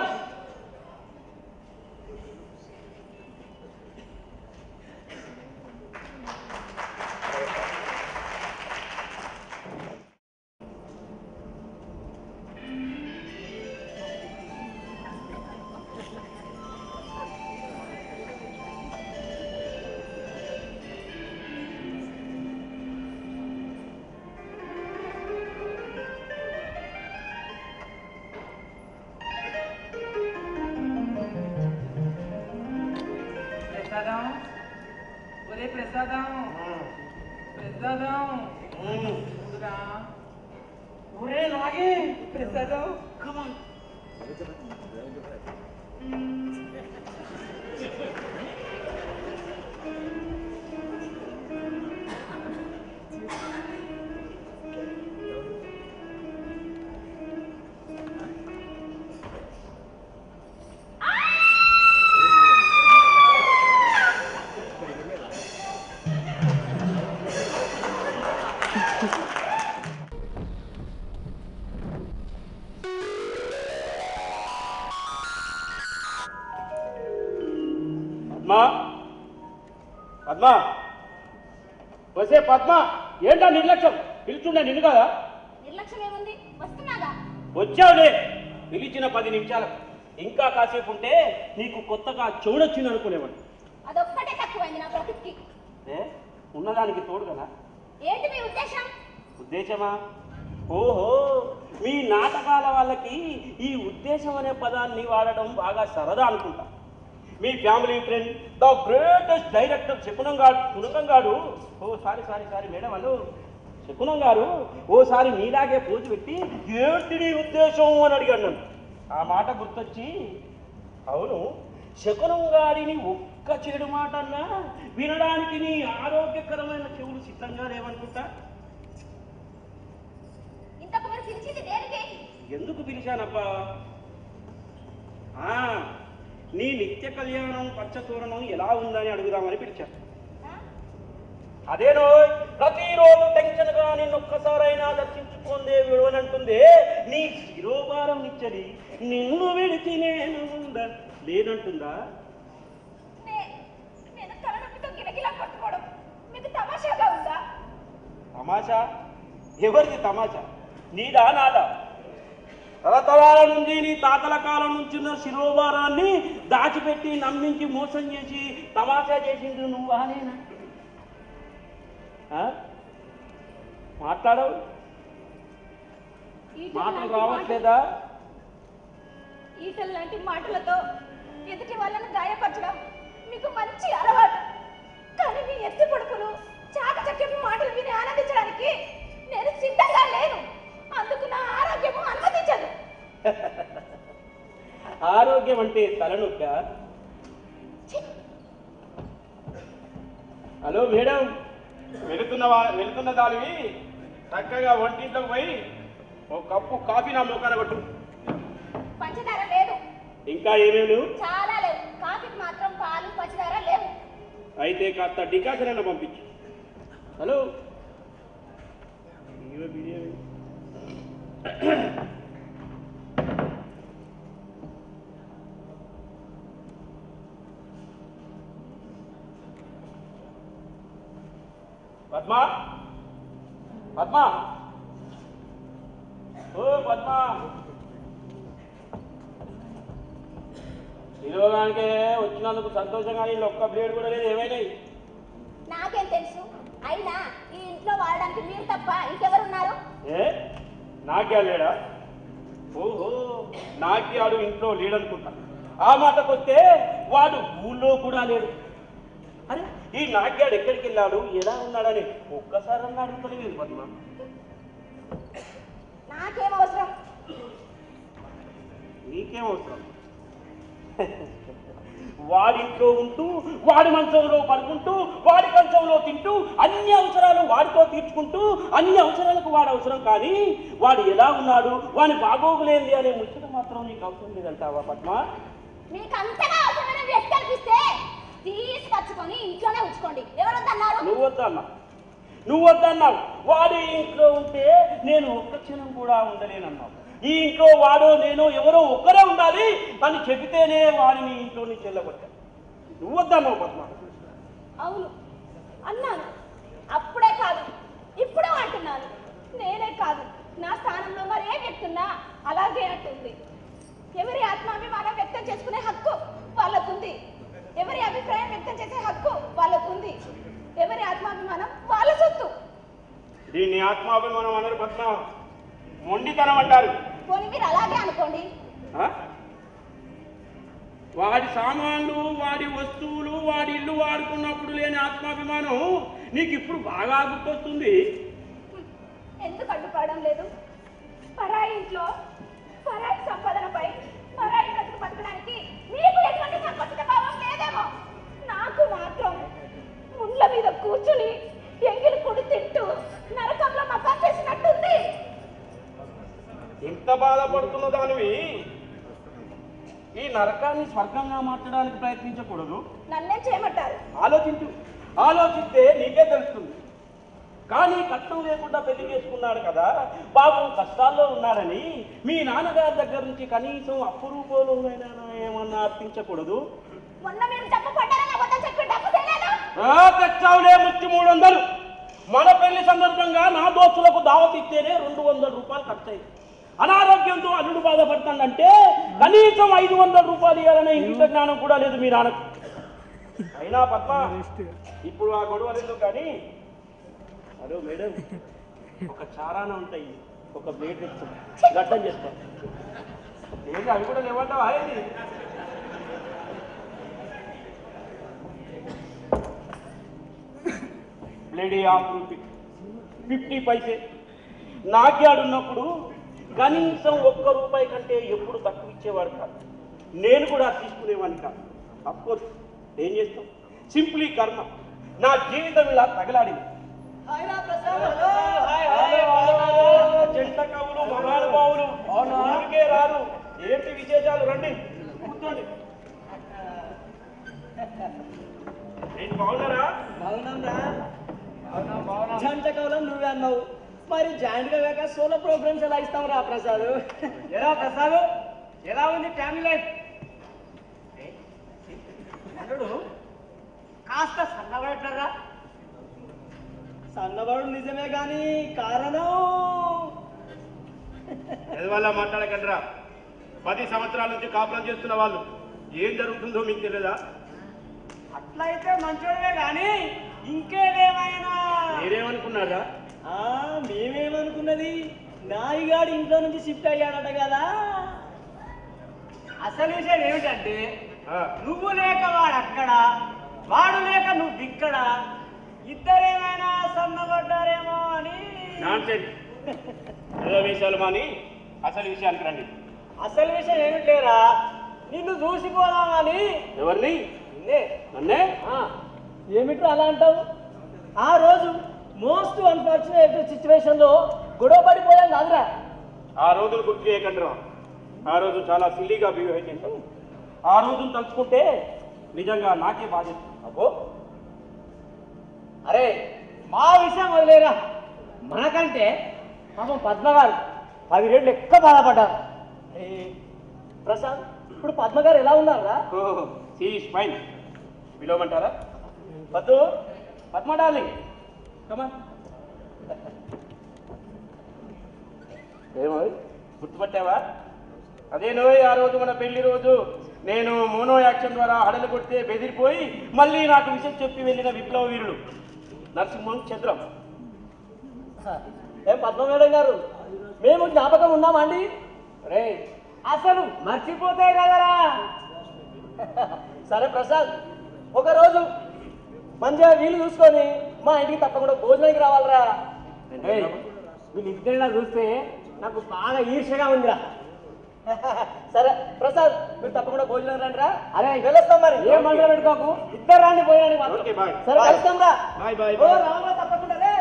ప్రసాదం ఒరే ప్రసాదం ప్రసాదం రా. ఒరే నాగి ప్రసాదం పద్మా పద్మా వసే పద్మ ఏంటా నిర్లక్ష్యం పిలుచుండే నిన్ను కదా నిర్లక్ష్యం ఏముంది వస్తున్నాగా వచ్చావులే పిలిచిన పది నిమిషాలకు ఇంకా కాసేపు ఉంటే నీకు కొత్తగా చూడొచ్చింది అనుకునేవాడు అదొక్కటే తక్కువైంది నా బ్రతుక్కి ఏ ఉన్నదానికి తోడు కదా ఏంటి మీ ఉద్దేశం ఉద్దేశమా ఓహో మీ నాటకాల వాళ్ళకి ఈ ఉద్దేశం అనే పదాన్ని వాడడం బాగా సరదా అనుకుంటా మీ family friend the greatest director Shakunam గారు శునకం గారు oh sorry sorry sorry madam వాళ్ళు శకునం గారు ఓసారి మీలాగే పోజు పెట్టి ఏంటి నీ ఉద్దేశం అని అడిగాడు నన్ను ఆ మాట గుర్తొచ్చి అవును శకునం గారిని ఒక్క చెడు మాట అన్నా వినడానికి నీ ఆరోగ్యకరమైన చెవులు సిద్ధంగా లేవనుకుంటా ఇంతకు మరి పిలిచింది దేనికి ఎందుకు పిలిచానబ్బా ఆ, నీ నిత్య కళ్యాణం పచ్చతోరణం ఎలా ఉందని అడుగుదామని పిలిచాను ఆ? అదేనో ప్రతిరోజు టెన్షన్ గా నిన్నొక్కసారైనా దర్శించుకుందే విడవనంటుందే నీ శిరోభారం నిచ్చది నిన్ను విడిచి నేను ఉండ లేనంటుందా నే- నేను తలనొప్పితో గిలగిలా కొట్టుకోవడం మీకు తమాషాగా ఉందా తమాషా ఎవరిది తమాషా నీదా నాదా తరతరాల నుంచి నీ తాతల కాలం నుంచి ఉన్న శిరోభారాన్ని దాచిపెట్టి నమ్మించి మోసం చేసి తమాషా చేసింది నువ్వా నేనా ఆ? మాట్లాడవు ఈ మాటలు లాంటి రావట్లేదా ఈటల లాంటి మాటలతో ఎదుటి వాళ్ళని గాయపరచడం మీకు మంచి అలవాటు కానీ మీ ఎత్తి పొడుపులు చాకచక్యపు మాటలు విని ఆనందించడానికి నేను సిద్ధంగా లేను అందుకు నా ఆరోగ్యము అనుమతించదు ఆరోగ్యం అంటే తలనొక్క ఛీ! హలో మేడం వెళుతున్న వా- వెళుతున్న దానివి చక్కగా వంటింట్లోకి పోయి ఒక కప్పు కాఫీ నా మోకాన కొట్టు పంచదార లేదు ఇంకా ఏమేమి లేవు చాలా లేవు కాఫీకి మాత్రం పాలు పంచదార లేవు అయితే కాస్త డికాషన్ అయినా పంపించు హలో ఇదిగో బిర్యానీ. పద్మా పద్మా ఓ పద్మా ఈరోగానికే వచ్చినందుకు సంతోషంగా వీళ్ళు ఒక్క బ్లేడ్ కూడా లేదు ఏమైనాయి నాకేం తెలుసు అయినా ఈ ఇంట్లో వాడడానికి మీరు తప్ప ఇంకెవరున్నారు ఏ నాకే లేడా ఓహో నాకే ఆడు ఇంట్లో లేడనుకుంటా ఆ మాటకు వస్తే వాడు ఊళ్ళో కూడా లేడు అరే ఈ నాగ్యాడు ఎక్కడికి వెళ్ళాడు ఎలా ఉన్నాడని ఒక్కసారి అన్న అడుగుతలేదు పద్మ నాకేం అవసరం నీకేం అవసరం వాడింట్లో ఉంటూ వాడి మంచంలో పడుకుంటూ వాడి కంచంలో తింటూ అన్ని అవసరాలు వాడితో తీర్చుకుంటూ అన్ని అవసరాలకు వాడు అవసరం కానీ వాడు ఎలా ఉన్నాడు వాని బాగోగులేంది అనే ముచ్చట మాత్రం నీకు అవసరం లేదంటావా పద్మ మీకు అంతగా అవసరమైన వ్యక్తి కనిపిస్తే తీసుకొచ్చుకొని ఇంట్లోనే ఉంచుకోండి ఎవరు వద్దన్నారు నువ్వు వద్దన్నావు నువ్వు వద్దన్నావు వాడు ఈ ఇంట్లో ఉంటే నేను ఒక్క క్షణం కూడా ఉండలేనన్నావు ఈ ఇంట్లో వాడో నేను ఎవరో ఒక్కరే ఉండాలి అని చెబితేనే వాడిని ఇంట్లో నుంచి వెళ్ళగొట్టా నువ్వు వద్దన్నావు పద్మ అవును అన్నాను అప్పుడే కాదు ఇప్పుడు అంటున్నాను నేనే కాదు నా స్థానంలో మరి ఏ వ్యక్తి ఉన్నా అలాగే అంటుంది ఎవరి ఆత్మాభిమానం వ్యక్తం చేసుకునే హక్కు వాళ్ళకుంది ఎవరి అభిప్రాయం వ్యక్తం చేసే హక్కు వాళ్ళకుంది ఎవరి ఆత్మాభిమానం వాళ్ళ సొత్తు దీన్ని ఆత్మాభిమానం అనరు పద్మ మొండితనం అంటారు పోనీ మీరు అలాగే అనుకోండి ఆ? వాడి సామాన్లు వాడి వస్తువులు వాడి ఇల్లు వాడుకున్నప్పుడు లేని ఆత్మాభిమానం నీకు ఇప్పుడు బాగా గుర్తొస్తుంది ఎందుకు అడ్డుపడడం లేదు పరాయి ఇంట్లో పరాయి సంపాదనపై పరాయి బ్రతుకు బతకడానికి మీకు ఎటువంటి సంకుచిత భావం లేదేమో నాకు మాత్రం ముండ్ల మీద కూర్చుని ఎంగిలి పొడి తింటూ నరకంలో మకాం చేసినట్టుంది ఎంత బాధపడుతున్న దానివి ఈ నరకాన్ని స్వర్గంగా మార్చడానికి ప్రయత్నించకూడదు నన్నేం చేయమంటారు ఆలోచించు ఆలోచిస్తే నీకే తెలుస్తుంది కానీ కష్టం లేకుండా పెళ్లి చేసుకున్నాడు కదా బాబు కష్టాల్లో ఉన్నాడని మీ నాన్నగారి దగ్గర నుంచి కనీసం అప్పు రూపంలోనైనా ఏమన్నా అర్పించకూడదు మొన్న మీరు చెప్ప పడ్డారని అబద్ధం చెప్పి డబ్బు తెలియదు ఆ, తెచ్చావులే ముచ్చి మూడు వందలు మన పెళ్లి సందర్భంగా నా దోస్తులకు దావత్ ఇస్తేనే రెండు వందల రూపాయలు ఖర్చు అయింది అనారోగ్యంతో అల్లుడు బాధపడతాడంటే కనీసం ఐదు వందల రూపాయలు ఇవ్వాలనే ఇంట్లో జ్ఞానం కూడా లేదు మీ నాన్నకు అయినా పద్మ ఇప్పుడు ఆ గొడవలు ఎందుకు కానీ హలో మేడం ఒక చారాన ఉంటాయి ఒక బ్లేడ్ తెచ్చు గడ్డం చేస్తాం ఏంటి అవి కూడా లేవంటావా ఏంటి బ్లేడీ ఆఫ్ రూపీ ఫిఫ్టీ పైసే నాగ్యాడున్నప్పుడు కనీసం ఒక్క రూపాయి కంటే ఎప్పుడు తక్కువ ఇచ్చేవాడు కాదు నేను కూడా తీసుకునేవాడిని కాదు అఫ్కోర్స్ ఏం చేస్తాం సింప్లీ కర్మ నా జీవితం ఇలా తగలాడింది హాయ్ రా ప్రసాద్ హలో జంట కవులు మహానుభావులు ఊరికే రారు ఏంటి విశేషాలు రండి కూర్చోండి ఏంటి బాగున్నారా బాగున్నాం రా జంట కవులం నువ్వే అన్నావు మరి జాయింట్ గా కాక సోలో ప్రోగ్రామ్స్ ఎలా ఇస్తాం రా ప్రసాద్ ఎలా ప్రసాద్ ఎలా ఉంది ఫ్యామిలీ లైఫ్ అల్లుడు కాస్త సన్నబడట్లరా సన్నబడు నిజమే కానీ కారణం ఎదవల్ల మాట్లాడకండిరా పది సంవత్సరాల నుంచి కాపురం చేస్తున్న వాళ్ళు ఏం జరుగుతుందో మీకు తెలియదా అట్లయితే మంచోడమే కానీ ఇంకేదేమైనా మీరేమనుకున్నారా ఆ మేమేమనుకున్నది నాయిగాడు ఇంట్లో నుంచి షిఫ్ట్ అయ్యాడట కదా అసలు విషయం ఏమిటంటే ఆ, నువ్వు లేక వాడు అక్కడ వాడు లేక నువ్వు ఇక్కడ ఇద్దరేమైనా సన్నబడ్డారేమో అని నాన్సెన్స్ ఏదో విషయాలు మాని అసలు విషయానికి రండి అసలు విషయం ఏమిట్లేరా నిన్ను చూసిపోదామని ఎవరిని నిన్నే నన్నే ఆ, ఏమిట్రా అలా అంటావు ఆ రోజు మోస్ట్ అన్ఫార్చునేట్ సిచ్యువేషన్ లో గొడవ పడిపోయాం కాదురా ఆ రోజులు గుర్తు చేయకండి ఆ రోజు చాలా సిల్లీగా బిహేవ్ చేశాను ఆ రోజును తలుచుకుంటే నిజంగా నాకే బాధ్యత అబ్బో అరే మా విషయం వదిలేరా మనకంటే పాపం పద్మ గారు పది రేట్లు ఎక్కువ బాధపడ్డారు ఏ, ప్రసాద్ ఇప్పుడు పద్మ గారు ఎలా ఉన్నారా సీస్ ఫైన్ పిలవమంటారా పద్దు పద్మ డార్లింగ్ కమా ఏమో గుర్తుపట్టావా అదేనో ఆ రోజు మన పెళ్లి రోజు నేను మోనో యాక్షన్ ద్వారా హడలు కొడితే బెదిరిపోయి మళ్ళీ నాకు విషయం చెప్పి వెళ్ళిన విప్లవ వీరుడు నరసింహం చంద్రం ఏం పద్మ మేడం గారు మేము జ్ఞాపకం ఉన్నామండి రే అసలు మర్చిపోతే కదరా సరే ప్రసాద్ ఒకరోజు మంచిగా వీలు చూసుకొని మా ఇంటికి తప్పకుండా భోజనానికి రావాలరా ఏయ్, వీళ్ళిద్దరిలా చూస్తే నాకు బాగా ఈర్ష్యగా ఉందిరా సరే ప్రసాద్ మీరు తప్పకుండా భోజనం రండిరా అరే వెళ్ళొస్తాం మరి ఏం మండలం పెట్టుకోకు ఇద్దరు రాండి భోజనానికి మాత్రం. Okay, bye. సరే కలుస్తాం రా bye, bye, oh, bye. Rama తప్పకుండా రే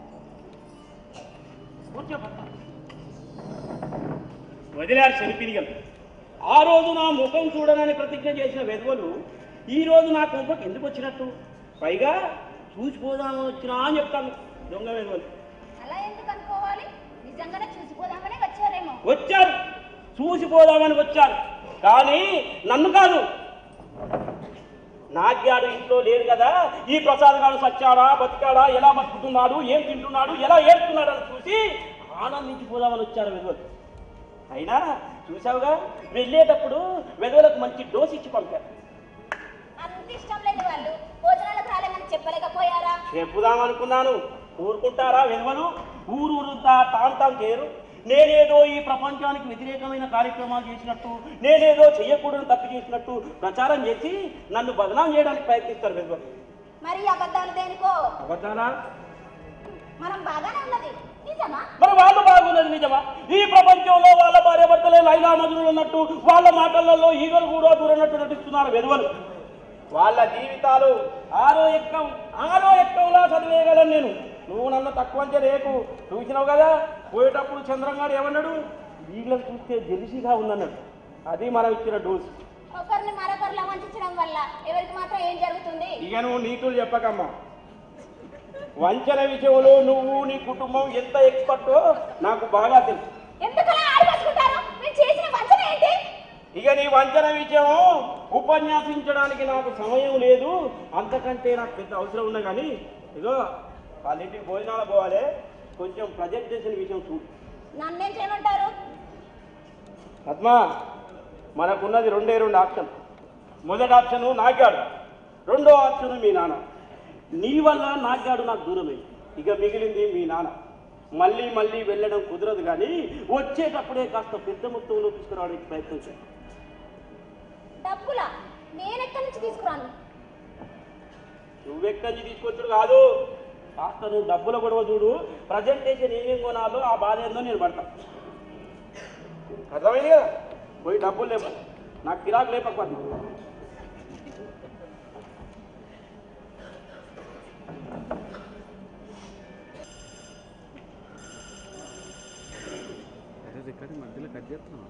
వదిలారు శనిపినిగలు ఆ రోజు నా ముఖం చూడనని ప్రతిజ్ఞ చేసిన వెధవలు ఈ రోజు నా కొంపకి ఎందుకు వచ్చినట్టు పైగా చూసిపోదామని వచ్చినా అని చెప్తాను దొంగ వెధవలు అలా ఎందుకు అనుకోవాలి నిజంగానే చూసిపోదామనే వచ్చారేమో వచ్చారు చూసిపోదామని వచ్చారు కానీ నన్ను కాదు నాగ్యాడు ఇంట్లో లేడు కదా ఈ ప్రసాద్ గారు సచ్చాడా బతికాడా ఎలా బతుకుతున్నాడు ఏం తింటున్నాడు ఎలా ఏడుస్తున్నాడు అని చూసి ఆనందించిపోదామని వచ్చారు వెధవలు అయినా చూసావుగా వెళ్ళేటప్పుడు వెధవలకు మంచి డోస్ ఇచ్చి పంపారు అంత ఇష్టం లేదు వాళ్ళు భోజనాలకు రాలేమని చెప్పలేకపోయారా చెప్పుదామనుకున్నాను ఊరుకుంటారా వెధవలు ఊరు ఊరుంతా తాం తాం చేయరు నేనేదో ఈ ప్రపంచానికి వ్యతిరేకమైన కార్యక్రమాలు చేసినట్టు నేనేదో చెయ్యకూడని తప్పు చేసినట్టు ప్రచారం చేసి నన్ను బదనాం చేయడానికి ప్రయత్నిస్తారు వెధవలు మరి అబద్ధాలు దేనికో అబద్ధాలా మనం బాగానే ఉన్నది నిజమా మరి వాళ్ళు బాగున్నది నిజమా ఈ ప్రపంచంలో వాళ్ళ భార్యాభర్తలే లైలా మధురులు ఉన్నట్టు వాళ్ళ మాటలలో ఈగలు కూడా దూరన్నట్టు నటిస్తున్నారు వెధవలు వాళ్ళ జీవితాలు ఆరో ఎక్కం ఆరో ఎక్కంలా చదివేయగలను నేను నువ్వు నన్ను తక్కువ అంచనా రేపు చూసినావు కదా పోయేటప్పుడు చంద్రంగాడు ఏమన్నాడు వీళ్ళని చూస్తే జెలిసిగా ఉందన్నాడు అది మనం ఇచ్చిన డోసు ఒకరిని మరొకరిలా వంచడం వల్ల ఎవరికి మాత్రం ఏం జరుగుతుంది ఇక నువ్వు నీతులు చెప్పకమ్మా వంచన విషయంలో నువ్వు నీ కుటుంబం ఎంత ఎక్స్పర్టో నాకు బాగా తెలుసు ఎందుకలా ఆడిపట్టుకుంటారు మీరు చేసిన వంచన ఏంటి ఇక నీ వంచన విషయం ఉపన్యాసించడానికి నాకు సమయం లేదు అంతకంటే నాకు పెద్ద అవసరం ఉన్నా కానీ ఇదో వాళ్ళ ఇంటికి భోజనాలు పోవాలి కొంచెం ప్రజెంట్ చేసిన విషయం చూడు నన్నేం చేయమంటారు పద్మ మనకున్నది రెండే రెండు ఆప్షన్ మొదటి ఆప్షన్ నాగాడు రెండో ఆప్షన్ మీ నాన్న నీ వల్ల నాగాడు నాకు దూరమైంది ఇక మిగిలింది మీ నాన్న మళ్ళీ మళ్ళీ వెళ్ళడం కుదరదు కానీ వచ్చేటప్పుడే కాస్త పెద్ద మొత్తంలో తీసుకురావడానికి ప్రయత్నం చేయాలి డబ్బులా నేనెక్కడి నుంచి తీసుకురాను నువ్వెక్కడి నుంచి తీసుకొచ్చుడు కాదు కాస్త నువ్వు డబ్బుల గొడవ చూడు ప్రజెంటేషన్ ఏమేం కొనాలో ఆ బాధ ఏందో నేను పడతా అర్థమైంది కదా పోయి డబ్బులు లేపు నాకు కిరాకు లేపకపోతే అదే రికార్డింగ్ మధ్యలో కట్ చేస్తున్నాం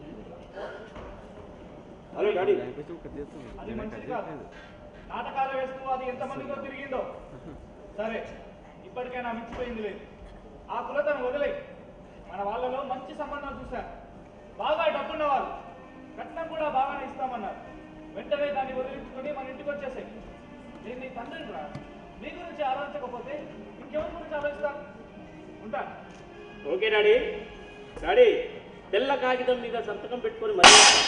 హలో డాడీ కొంచెం కట్ చేస్తున్నాం అది నేను మంచిది కట్ కాదు చేయట్లేదు నాటకాలు వేస్తూ అది ఎంతమందితో తిరిగిందో సరే ఇప్పటికైనా మించిపోయింది లేదు ఆ కులతను వదిలే మన వాళ్ళలో మంచి సంబంధం చూశారు బాగా డబ్బున్న వాళ్ళు కట్నం కూడా బాగానే ఇస్తామన్నారు వెంటనే దాన్ని వదిలించుకొని మన ఇంటికి వచ్చేసాయి నేను నీ తండ్రిని రా నీ గురించి ఆలోచించకపోతే ఇంకెవరి గురించి ఆలోచిస్తాను ఉంటాను ఓకే డాడీ డాడీ తెల్ల కాగితం మీద సంతకం పెట్టుకొని మరీ వస్తా.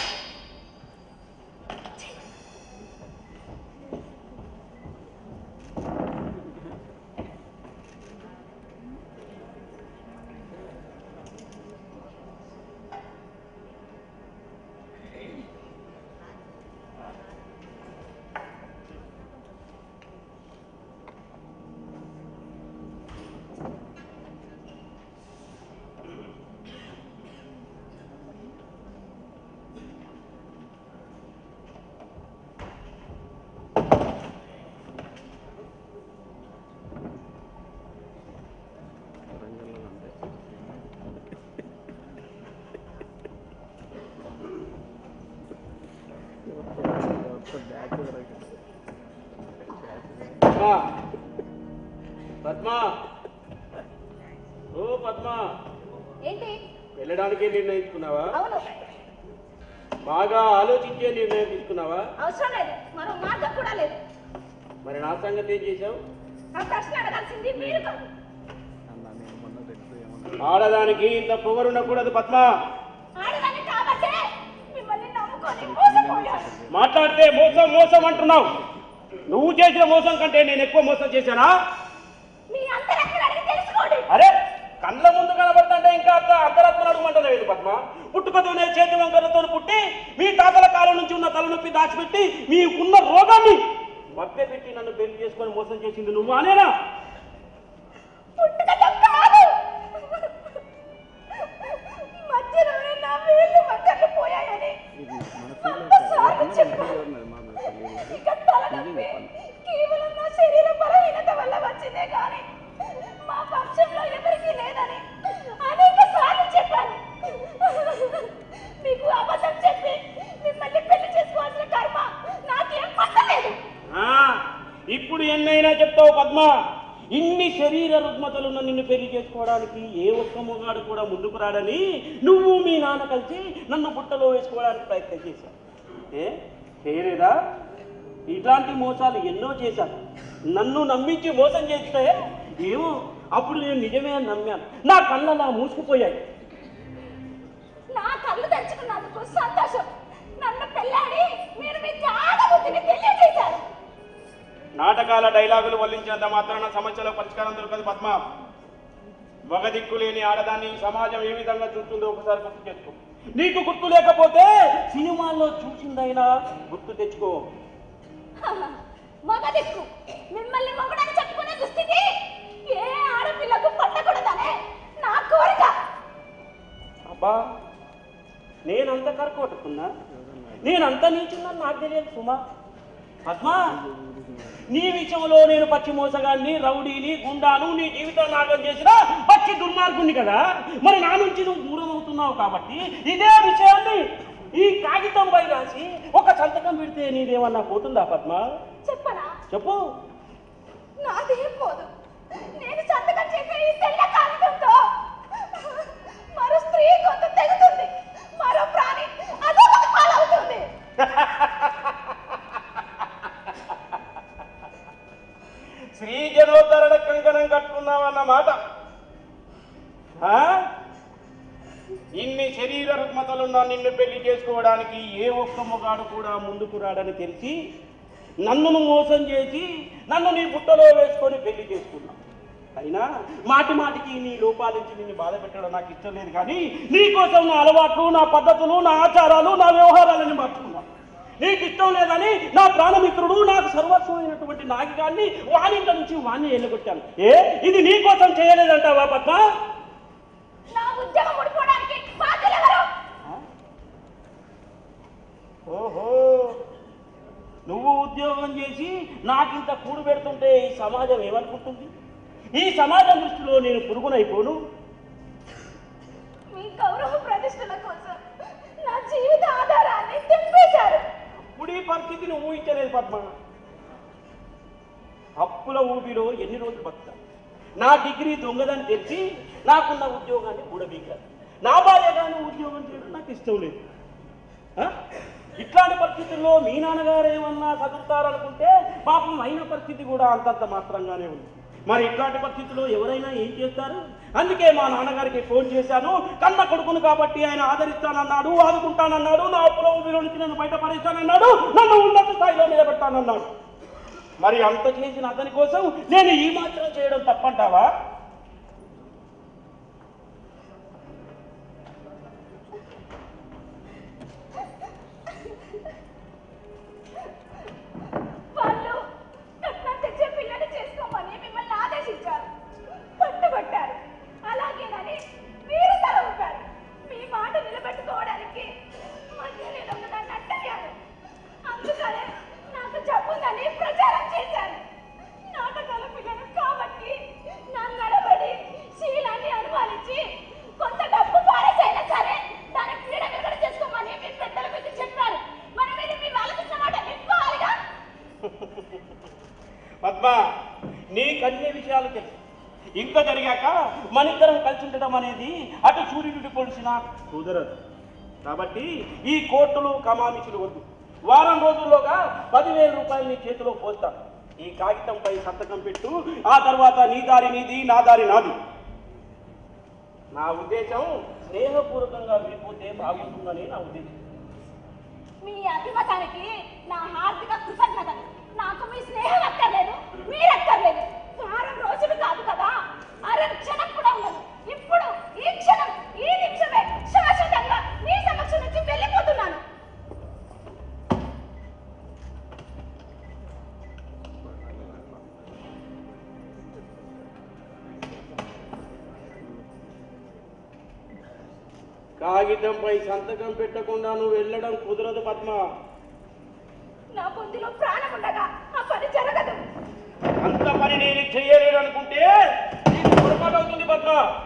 పద్మ పద్మ ఓ పద్మ ఏంటి వెళ్ళడానికే నిర్ణయించుకున్నావా అవును బాగా ఆలోచించే నిర్ణయం తీసుకున్నావా అవసరం లేదు మరో మార్గం కూడా లేదు మరి నా సంగతి ఏం చేశావు ఆ ప్రశ్న అడగాల్సింది మీరు కాదు అన్న నేను మొన్న తెలుసు ఏమన్నా ఆడదానికి ఇంత పొగరుండకూడదు పద్మ ఆడదాన్ని కాబట్టే మిమ్మల్ని నమ్ముకొని మోసపోయాను మాట్లాడితే మోసం మోసం అంటున్నావు నువ్వు చేసిన మోసం కంటే నేను ఎక్కువ మోసం చేశానా మీ అంతరెక్కడ అడిగి తెలుసుకోండి అరే కళ్ళ ముందు కనబడుతుంటే ఇంకా అంత అంతరాత్మ అడుగుమంటలేదు పద్మ పుట్టుకతోనే చేతి వంకరతో పుట్టి మీ తాతల కాలం నుంచి ఉన్న తలనొప్పి దాచిపెట్టి మీకున్న రోగాన్ని మధ్య పెట్టి నన్ను పెళ్లి చేసుకొని మోసం చేసింది నువ్వు అనేనా పుట్టుకతో కాదు మధ్యలోనే నా వేళ్ళు మధ్యలో పోయాయని ఇది మన వందసార్లు చెప్పాను. ఉన్నది మా మీద తెలియదు ఇక తలనొప్పి కేవలం నా శరీర బలహీనత వల్ల వచ్చిందే కానీ మా పక్షంలో ఎవరికీ లేదని అనేక సార్లు చెప్పాను మీకు అబద్ధం చెప్పి మిమ్మల్ని పెళ్లి చేసుకోవాల్సిన కర్మ నాకేం పట్టలేదు ఆ, ఇప్పుడు ఎన్నైనా చెప్తావు పద్మ ఇన్ని శరీర రుగ్మతలున్న నిన్ను పెళ్లి చేసుకోవడానికి ఏ ఒక్క మొగాడు కూడా ముందుకు రాడని నువ్వు మీ నాన్న కలిసి నన్ను బుట్టలో వేసుకోవడానికి ప్రయత్నం చేశావు ఏ చేయలేదా ఇట్లాంటి మోసాలు ఎన్నో చేశాను నన్ను నమ్మించి మోసం చేస్తే ఏమో అప్పుడు నేను నిజమే అని నమ్మాను నా కళ్ళలా మూసుకుపోయాయి నా కళ్ళు తెరుచుకున్నందుకు సంతోషం నన్ను పెళ్ళాడి మీరు మీ త్యాగబుద్ధిని తెలియజేశారు నాటకాల డైలాగులు వల్లించినంత మాత్రాన సమస్యల పరిష్కారం దొరకదు పద్మ మగ దిక్కు లేని ఆడదాన్ని ఈ సమాజం ఏ విధంగా చూస్తుందో ఒకసారి గుర్తు తెచ్చుకో నీకు గుర్తు లేకపోతే సినిమాల్లో చూసిందైనా గుర్తు తెచ్చుకో మగ దిక్కు మిమ్మల్ని మొగడని చెప్పుకునే దుస్థితి ఏ ఆడపిల్లకు పట్టకూడదనే నా కోరిక అబ్బా నేనంత కరకొట్టుకున్నా నేనంత నీచున్నాను నాకు తెలియదు సుమా పద్మ నీ విషయంలో నేను పచ్చి మోసగాన్ని రౌడీని గుండాను నీ జీవితం నాగం చేసిన పచ్చి దుర్మార్గుని కదా మరి నా నుంచి నువ్వు దూరం అవుతున్నావు కాబట్టి ఇదే విషయాన్ని ఈ కాగితంపై రాసి ఒక సంతకం పెడితే నీదేమన్నా పోతుందా పద్మ చెప్పనా చెప్పు నాదేం పోదు నేను సంతకం చేసే ఈ తెల్ల కాగితంతో మరో స్త్రీ గొంతు తెగుతుంది మరో ప్రాణి అదో ఒక పాలవుతుంది శ్రీ జనోద్ధరణ కంకణం కట్టుకున్నావన్నమాట ఆ? ఇన్ని శరీర రుగ్మతలున్న నిన్ను పెళ్లి చేసుకోవడానికి ఏ ఒక్క మొగాడు కూడా ముందుకు రాడని తెలిసి నన్నును మోసం చేసి నన్ను నీ బుట్టలో వేసుకొని పెళ్లి చేసుకున్నా అయినా మాటి మాటికి నీ లోపాల నుంచి నిన్ను బాధ పెట్టడం నాకు ఇష్టం లేదు కానీ నీ కోసం నా అలవాట్లు నా పద్ధతులు నా ఆచారాలు నా వ్యవహారాలని మార్చుకున్నా నీకు ఇష్టం లేదని నా ప్రాణమిత్రుడు నాకు సర్వస్వమైనటువంటి నాగిగాన్ని వానింట నుంచి వాణ్ణి వెళ్ళగొట్టాను ఏ ఇది నీ కోసం చేయలేదంటావా పద్మ నా ఉద్యోగం ముడిపోవడానికి బాధ్యులెవరు ఓహో నువ్వు ఉద్యోగం చేసి నాకింత కూడు పెడుతుంటే ఈ సమాజం ఏమనుకుంటుంది ఈ సమాజం దృష్టిలో నేను పురుగునైపోను మీ గౌరవ ప్రతిష్టల కోసం నా జీవిత ఆధారాన్ని తెంపేశారు ఇప్పుడు ఈ పరిస్థితిని ఊహించలేదు పద్మ అప్పుల ఊబిలో ఎన్ని రోజులు బతుకుతా నా డిగ్రీ దొంగదని తెలిసి నాకున్న ఉద్యోగాన్ని కూడబీకారు నా భార్య కానీ ఉద్యోగం చేయడం నాకు ఇష్టం లేదు ఆ? ఇట్లాంటి పరిస్థితుల్లో మీ నాన్నగారు ఏమన్నా చదువుతారనుకుంటే పాపం అయిన పరిస్థితి కూడా అంతంత మాత్రంగానే ఉంది మరి ఇట్లాంటి పరిస్థితుల్లో ఎవరైనా ఏం చేస్తారు అందుకే మా నాన్నగారికి ఫోన్ చేశాను కన్న కొడుకును కాబట్టి ఆయన ఆదరిస్తానన్నాడు ఆదుకుంటానన్నాడు నా అప్పుల ఊబిలో నుంచి నన్ను బయటపడేస్తానన్నాడు నన్ను ఉన్నత స్థాయిలో నిలబెట్టానన్నాడు మరి అంత చేసిన అతని కోసం నేను ఈ మాత్రం చేయడం తప్పంటావా వాళ్ళు కట్నం తెచ్చే పిల్లని చేసుకోమని మిమ్మల్ని ఆదేశించారు పట్టుబట్టారు అలాగేనని మీరు తల ఊపారు మీ మాట నిలబెట్టుకోవడానికి మధ్య నేను నన్ను అట్టయ్యారు అందుకనే నాకు జబ్బుందని ప్రచారం చేశారు నాటకాల పిల్లను కాబట్టి నా నడబడి శీలాన్ని అనుమానించి కొంత డబ్బు పారేసైనా సరే దాని పీడ విరగడ చేసుకోమని మీ పెద్దల మీద చెప్పారు మరి మీరు పద్మ నీకన్ని విషయాలు తెలుసు ఇంత జరిగాక మనిద్దరం కలిసి ఉండడం అనేది అటు సూర్యుడిని పొడిచిన కుదరదు కాబట్టి ఈ కోర్టులు కమామిషులు వద్దు వారం రోజుల్లోగా పదివేల రూపాయలు నీ చేతిలో పోస్తాను ఈ కాగితంపై సంతకం పెట్టు ఆ తర్వాత నీ దారి నీది నా దారి నాది నా ఉద్దేశం స్నేహపూర్వకంగా విడిపోతే బాగుంటుందని నా ఉద్దేశం మీ అభిమతానికి నా హార్దిక కృతజ్ఞతలు నాకు మీ స్నేహం అక్కర్లేదు మీరు అక్కర్లేదు వారం రోజులు కాదు కదా అర క్షణం కూడా ఉండదు ఇప్పుడు ఈ క్షణం ఈ నిమిషమే శాశ్వతంగా మీ సమక్షం నుంచి వెళ్ళిపోతున్నాను కాగితంపై సంతకం పెట్టకుండా నువ్వు వెళ్ళడం కుదరదు పద్మ నా పొందిలో ప్రాణం ఉండగా ఆ పని జరగదు అంత పని నేను చెయ్యలేను అనుకుంటే నీకు పొరపాటు అవుతుంది పద్మ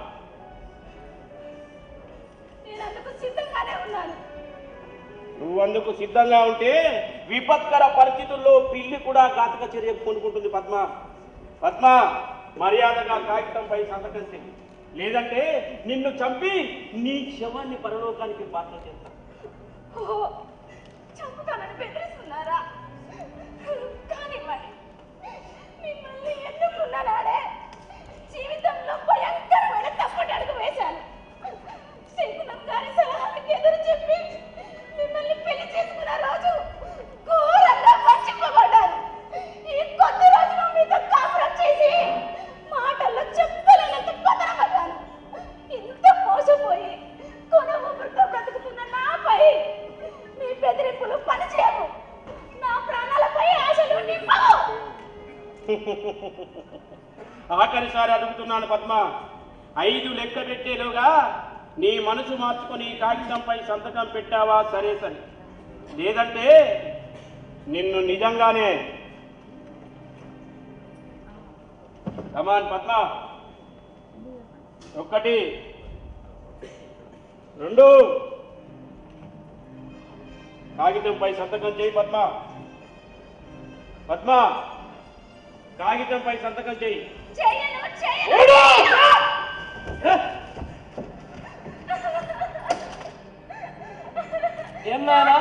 నేను అందుకు సిద్ధంగానే ఉన్నాను నువ్వు అందుకు సిద్ధంగా ఉంటే విపత్కర పరిస్థితుల్లో పిల్లి కూడా ఘాతక చర్య కొనుక్కుంటుంది పద్మ పద్మ మర్యాదగా కాగితంపై సంతకం చెయ్యి లేదంటే నిన్ను చంపి నీ శవాన్ని పరలోకానికి పాత్ర చేస్తా ఓ చంపుతానని బెదిరిస్తున్నారా కానీ మరి మిమ్మల్ని ఎన్నుకున్నానాడే జీవితంలో భయంకరమైన తప్పటి అడుగు వేశాను శంకునం గారి సలహాలకు ఎదురు చెప్పి మిమ్మల్ని పెళ్లి చేసుకున్న రోజు ఘోరంగా వంచింపబడ్డాను ఈ కొద్ది రోజులు మీతో కాపురం చేసి మాటల్లో చెప్పలేనంత పతనమయ్యాను ఇంత మోసపోయి కొన ఊపిరితో బ్రతుకుతున్న నాపై మీ బెదిరింపులు పనిచేయవు నా ప్రాణాలపై ఆశలు నింపవు ఆఖరిసారి అడుగుతున్నాను పద్మ ఐదు లెక్క పెట్టేలోగా నీ మనసు మార్చుకొని కాగితంపై సంతకం పెట్టావా సరే సరే లేదంటే నిన్ను నిజంగానే కమాన్ పద్మ ఒకటి రెండు కాగితంపై సంతకం చేయి పద్మ పద్మ కాగితంపై సంతకం చేయి చేయను చేయను ఏం నాయనా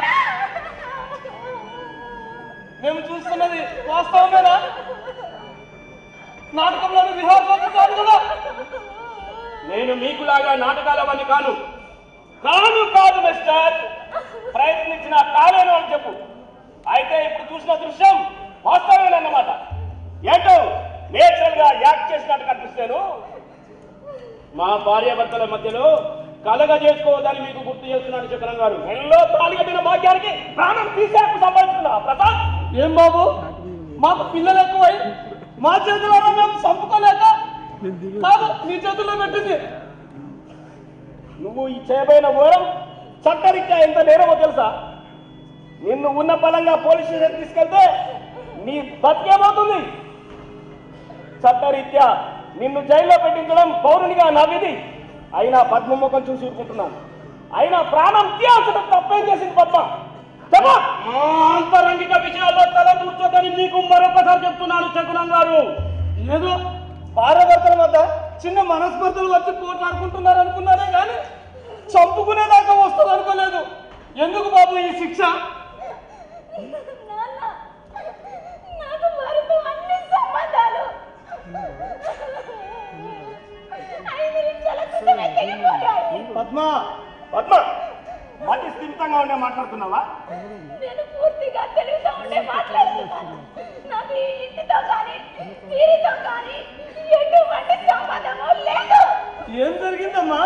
మేము చూస్తున్నది వాస్తవమేనా నాటకంలోని విహారం కాదు కదా నేను మీకులాగా నాటకాలవని కాను కాను కాదు మిస్టర్ ప్రయత్నించిన కాలేను అని చెప్పు అయితే ఇప్పుడు చూసిన దృశ్యం వాస్తవమేనన్నమాట ఏంటో నేచురల్ గా యాక్ట్ చేసినట్టు కనిపిస్తాను మా భార్యాభర్తల మధ్యలో కలగ చేసుకోవద్దని మీకు గుర్తు చేస్తున్నాను చక్రం గారు మెల్లో తాళి కట్టిన భాగ్యానికి ప్రాణం తీసేకు సంబంధించిన ప్రసాద్ ఏం బాబు మాకు పిల్లలు ఎక్కువై మా చేతుల్లో మేము చంపుకోలేక కాదు మీ చేతుల్లో పెట్టింది నువ్వు ఈ చేయబోయిన ఓరం చట్టరీత్యా ఎంత నేరమో తెలుసా నిన్ను ఉన్న బలంగా పోలీస్ స్టేషన్ తీసుకెళ్తే నీ బతికేమవుతుంది చట్టరీత్యా నిన్ను జైల్లో పెట్టించడం పౌరునిగా నా విధి అయినా పద్మ ముఖం చూసి ఊరుకుంటున్నాను అయినా ప్రాణం తీయాల్సిన తప్పేం చేసింది పద్మ చెప్ప అంతరంగిక విషయాల్లో తల దూర్చొద్దని మీకు మరొకసారి చెప్తున్నాను శకునం గారు ఏదో భార్యాభర్తల మధ్య చిన్న మనస్పర్ధలు వచ్చి పోట్లాడుకుంటున్నారు అనుకున్నారే కానీ చంపుకునేదాకా వస్తుంది అనుకోలేదు ఎందుకు బాబు ఈ శిక్ష నాన్న నాకు వారితో అన్ని సంబంధాలు ఐదు నిమిషాల క్రితమే తెగిపోయాయి పద్మ పద్మ మతి స్థిమితంగా ఉండే మాట్లాడుతున్నావా నేను పూర్తిగా తెలివితో ఉండే మాట్లాడుతున్నాను నాకు ఈ ఇంటితో కానీ వీరితో కానీ ఎటువంటి సంబంధము లేదు ఏం జరిగిందమ్మా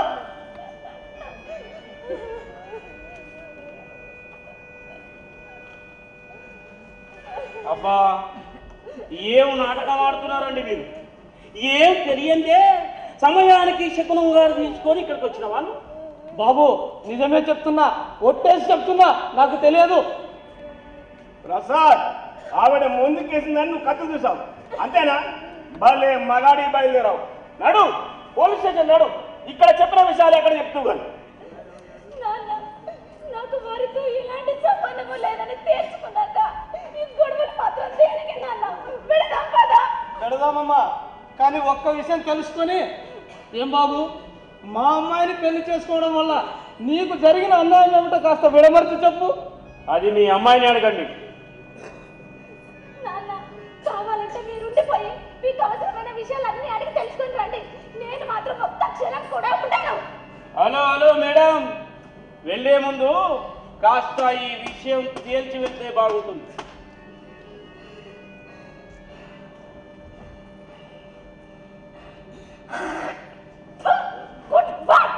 అబ్బా ఏం నాటకం ఆడుతున్నారండి మీరు ఏం తెలియందే సమయానికి శకునం గారు తీసుకొని ఇక్కడికి వచ్చిన వాళ్ళు బాబు నిజమే చెప్తున్నా ఒట్టేసి చెప్తున్నా నాకు తెలియదు ప్రసాద్ ఆవిడ ముందుకేసిందని నువ్వు కత్తి చూసావు అంతేనా భలే మగాడి బయలుదేరావు నడు పోలీస్ స్టేషన్ నడు ఇక్కడ చెప్పిన విషయాలు ఎక్కడ చెప్తూ కానీ నాన్న నాకు వారితో ఎలాంటి సంబంధము లేదని తేల్చుకున్నాక ఈ గొడవలు మాత్రం దేనికి నాన్న వెళదాం కదా చేస్తామమ్మా కానీ ఒక్క విషయం తెలుసుకొని ఏం బాబు మా అమ్మాయిని పెళ్లి చేసుకోవడం వల్ల నీకు జరిగిన అన్యాయం ఏమిటో కాస్త విడమర్చి చెప్పు అది మీ అమ్మాయిని అడగండి నాన్న కావాలంటే మీరు ఉండిపోయి మీకు అవసరమైన విషయాలన్నీ అడిగి తెలుసుకొని రండి నేను మాత్రం ఒక్క క్షణం కూడా ఉండను హలో హలో మేడం వెళ్ళే ముందు కాస్త ఈ విషయం తేల్చి వెళ్తే బాగుంటుంది గుడ్ బాయ్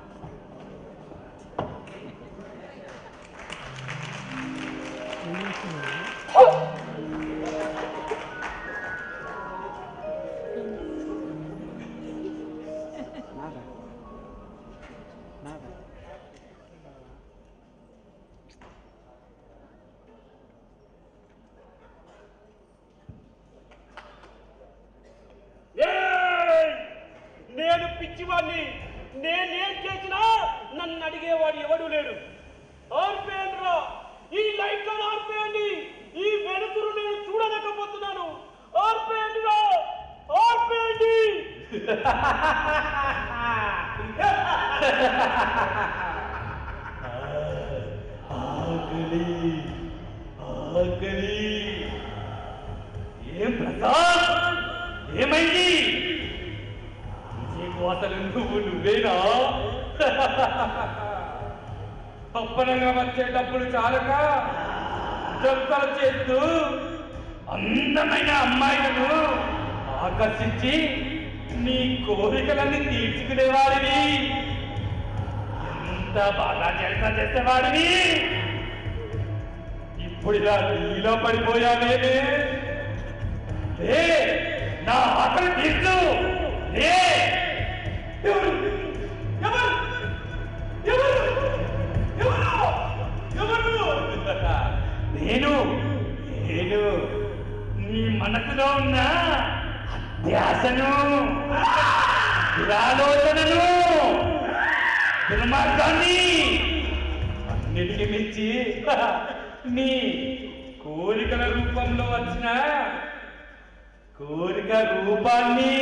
Nada. Nada. ఏయ్! నేను పిచ్చివాడిని నేనేం చేసినా నన్ను అడిగేవాడు ఎవడు లేడు ఆర్పేయండి రా ఈ లైట్లను ఆర్పేయండి ఈ వెలుతురు నేను చూడలేకపోతున్నాను ఆర్పేయండి రా ఆర్పేయండి ఆకలి ఆకలి ఏం ప్రసాద్ ఏమైంది నీకు అసలు నువ్వు నువ్వేనా అప్పనంగా వచ్చేటప్పుడు చాలక జంతలు చేస్తూ అందమైన అమ్మాయిలను ఆకర్షించి నీ కోరికలన్నీ తీర్చుకునేవాడిని ఎంత బాగా చేస్తా చేసేవాడిని ఇప్పుడు ఇలా నీలో పడిపోయానే లే నా ఆకలి తీర్చు లే ఎవరు ఎవరు ఎవరు ఎవరు ఎవరు నేను నేను నీ మనసులో ఉన్న అత్యాశను దురాలోచనను దుర్మార్గాన్ని అన్నిటికీ మించి నీ కోరికల రూపంలో వచ్చిన కోరిక రూపాన్ని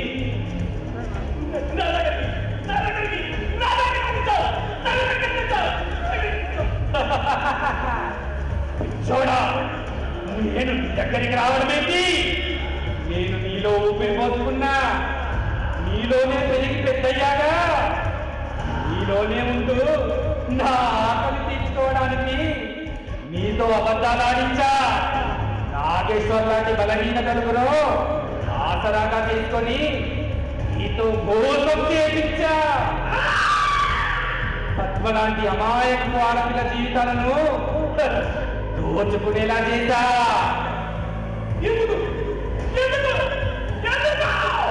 నా దగ్గరికి, నా దగ్గరికి, నా దగ్గరికి తెచ్చా, నా దగ్గరికి తెచ్చా, నా దగ్గరికి తెచ్చా. చూడా నేను నీ దగ్గరికి రావడమేంటి నేను నీలో ఊపిరి పోసుకున్నా నీలోనే పెరిగి పెద్దయ్యాగా నీలోనే ఉంటూ నా ఆకలి తీర్చుకోవడానికి నీతో అబద్ధాలాడించా నాగేశ్వర్ లాంటి బలహీన తలుపులో ఆసరాగా తీసుకొని నీతో మోసం చేపించా పద్మ లాంటి అమాయకపు ఆడపిల్ల జీవితాలను దోచుకునేలా చేశా ఎందుకు ఎందుకు ఎందుకు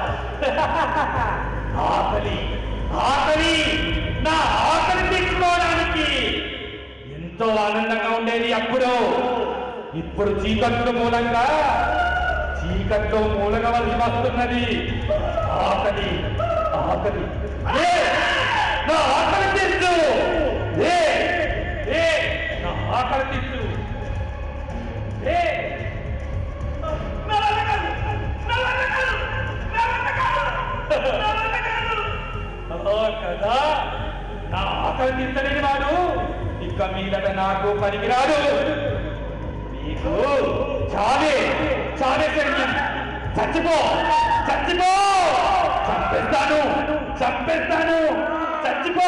ఆకలి ఆకలి నా ఆకలి తీర్చుకోవడానికి ఎంతో ఆనందంగా ఉండేది అప్పుడు ఇప్పుడు చీకట్లు మూలంగా చీకట్లో మూలగవలసి వస్తున్నది ఆకలి ఆకలి ఏ! నా ఆకలి తీర్చు ఏ! ఏ! నా ఆకలి తీర్చు ఏ! నా వల్ల కాదు! నా వల్ల కాదు! నా వల్ల కాదు! నా వల్ల కాదు! ఓ కదా నా ఆకలి తీర్చలేని వాడు ఇక మీదట నాకు పనికిరాడు నీకు చావే చావే సైన్యం చచ్చిపో చచ్చిపో చంపేస్తాను చంపేస్తాను చచ్చిపో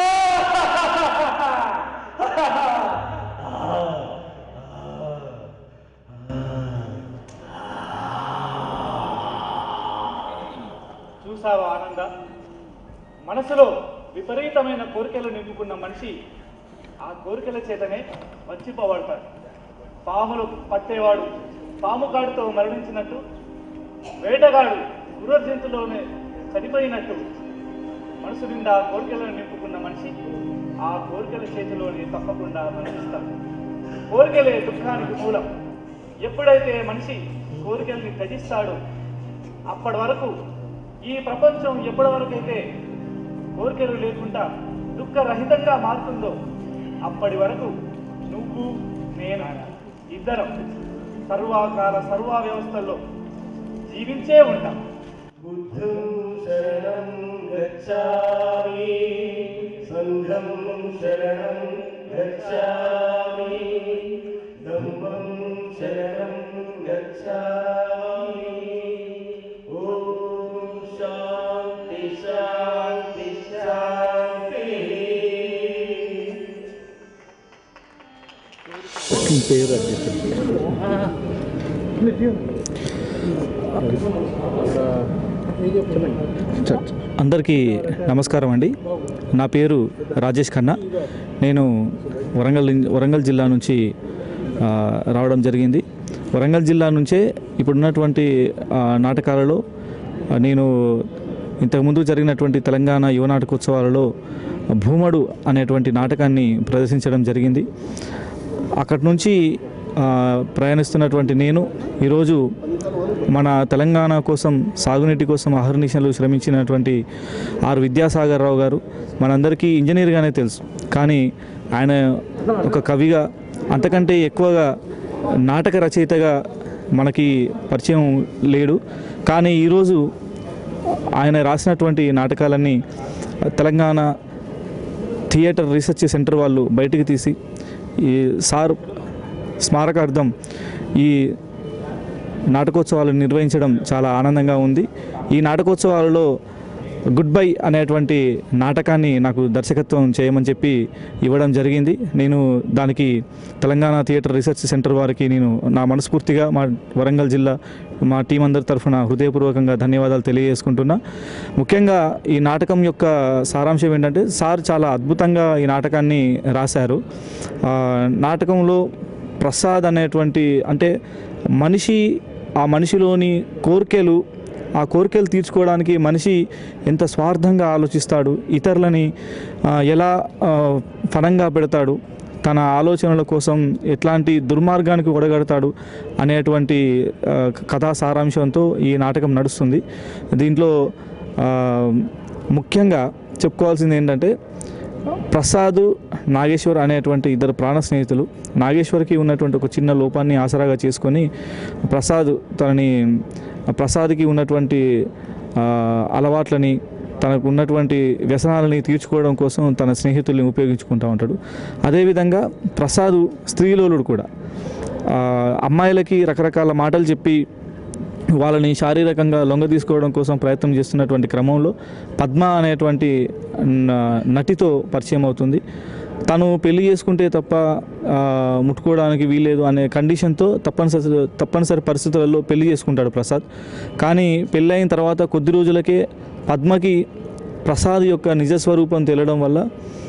చూసావా ఆనంద మనసులో విపరీతమైన కోరికలు నింపుకున్న మనిషి ఆ కోరికల చేతనే మర్చిపోబడతాడు పాములు పట్టేవాడు పాము కాడుతో మరణించినట్టు వేటగాడు క్రూర జంతులోనే చనిపోయినట్టు మనసు నిండా కోరికలను నింపుకున్న మనిషి ఆ కోరికల చేతిలోనే తప్పకుండా మరణిస్తాడు కోరికలే దుఃఖానికి మూలం ఎప్పుడైతే మనిషి కోరికల్ని త్యజిస్తాడో అప్పటి వరకు ఈ ప్రపంచం ఎప్పటి వరకైతే కోరికలు లేకుండా దుఃఖరహితంగా మారుతుందో అప్పటి వరకు నువ్వు నేను ఇద్దరం సర్వాకాల సర్వ వ్యవస్థల్లో జీవించే ఉంటాం बुद्धं शरणं गच्छामि सङ्घं शरणं गच्छामि धम्मं शरणं गच्छामि ॐ शान्ति शान्ति शान्तिः పేరు అది అందరికీ నమస్కారం అండి నా పేరు రాజేష్ ఖన్నా నేను వరంగల్ వరంగల్ జిల్లా నుంచి ఆ, రావడం జరిగింది వరంగల్ జిల్లా నుంచే ఇప్పుడున్నటువంటి ఆ, నాటకాలలో ఆ, నేను ఇంతకుముందు జరిగినటువంటి తెలంగాణ యువ నాటకోత్సవాలలో భూమడు అనేటువంటి నాటకాన్ని ప్రదర్శించడం జరిగింది అక్కడి నుంచి ఆ, ప్రయాణిస్తున్నటువంటి నేను ఈరోజు మన తెలంగాణ కోసం సాగునీటి కోసం అహర్నిశలు శ్రమించినటువంటి ఆర్ విద్యాసాగర్ రావు గారు మనందరికీ ఇంజనీర్గానే తెలుసు కానీ ఆయన ఒక కవిగా అంతకంటే ఎక్కువగా నాటక రచయితగా మనకి పరిచయం లేడు కానీ ఈరోజు ఆయన రాసినటువంటి నాటకాలన్నీ తెలంగాణ థియేటర్ రీసెర్చ్ సెంటర్ వాళ్ళు బయటికి తీసి ఈ సార్ స్మారకార్థం ఈ నాటకోత్సవాలు నిర్వహించడం చాలా ఆనందంగా ఉంది ఈ నాటకోత్సవాలలో గుడ్ బై అనేటువంటి నాటకాన్ని నాకు దర్శకత్వం చేయమని చెప్పి ఇవ్వడం జరిగింది నేను దానికి తెలంగాణ థియేటర్ రీసెర్చ్ సెంటర్ వారికి నేను నా మనస్ఫూర్తిగా మా వరంగల్ జిల్లా మా టీం అందరి తరఫున హృదయపూర్వకంగా ధన్యవాదాలు తెలియజేసుకుంటున్నా ముఖ్యంగా ఈ నాటకం యొక్క సారాంశం ఏంటంటే సార్ చాలా అద్భుతంగా ఈ నాటకాన్ని రాశారు ఆ, నాటకంలో ప్రసాద్ అనేటువంటి అంటే మనిషి ఆ మనిషిలోని కోరికలు ఆ కోరికలు తీర్చుకోవడానికి మనిషి ఎంత స్వార్థంగా ఆలోచిస్తాడు ఇతరులని ఆ, ఎలా ఆ, ఫలంగా పెడతాడు తన ఆలోచనల కోసం ఎట్లాంటి దుర్మార్గానికి ఒడగడతాడు అనేటువంటి ఆ, కథా సారాంశంతో ఈ నాటకం నడుస్తుంది దీంట్లో ఆ, ముఖ్యంగా చెప్పుకోవాల్సింది ఏంటంటే ప్రసాద్ నాగేశ్వర్ అనేటువంటి ఇద్దరు ప్రాణ స్నేహితులు నాగేశ్వర్కి ఉన్నటువంటి ఒక చిన్న లోపాన్ని ఆసరాగా చేసుకొని ప్రసాద్ తనని ప్రసాద్కి ఉన్నటువంటి ఆ, అలవాట్లని తనకు ఉన్నటువంటి వ్యసనాలని తీర్చుకోవడం కోసం తన స్నేహితుల్ని ఉపయోగించుకుంటూ ఉంటాడు అదేవిధంగా ప్రసాద్ స్త్రీలోలుడు కూడా ఆ, అమ్మాయిలకి రకరకాల మాటలు చెప్పి వాళ్ళని శారీరకంగా లొంగ తీసుకోవడం కోసం ప్రయత్నం చేస్తున్నటువంటి క్రమంలో పద్మ అనేటువంటి న- నటితో పరిచయం అవుతుంది తను పెళ్లి చేసుకుంటే తప్ప ఆ, ముట్టుకోవడానికి వీలేదు అనే కండిషన్తో తప్పనిసరి తప్పనిసరి పరిస్థితులలో పెళ్లి చేసుకుంటాడు ప్రసాద్ కానీ పెళ్ళైన తర్వాత కొద్ది రోజులకే పద్మకి ప్రసాద్ యొక్క నిజస్వరూపం తెలియడం వల్ల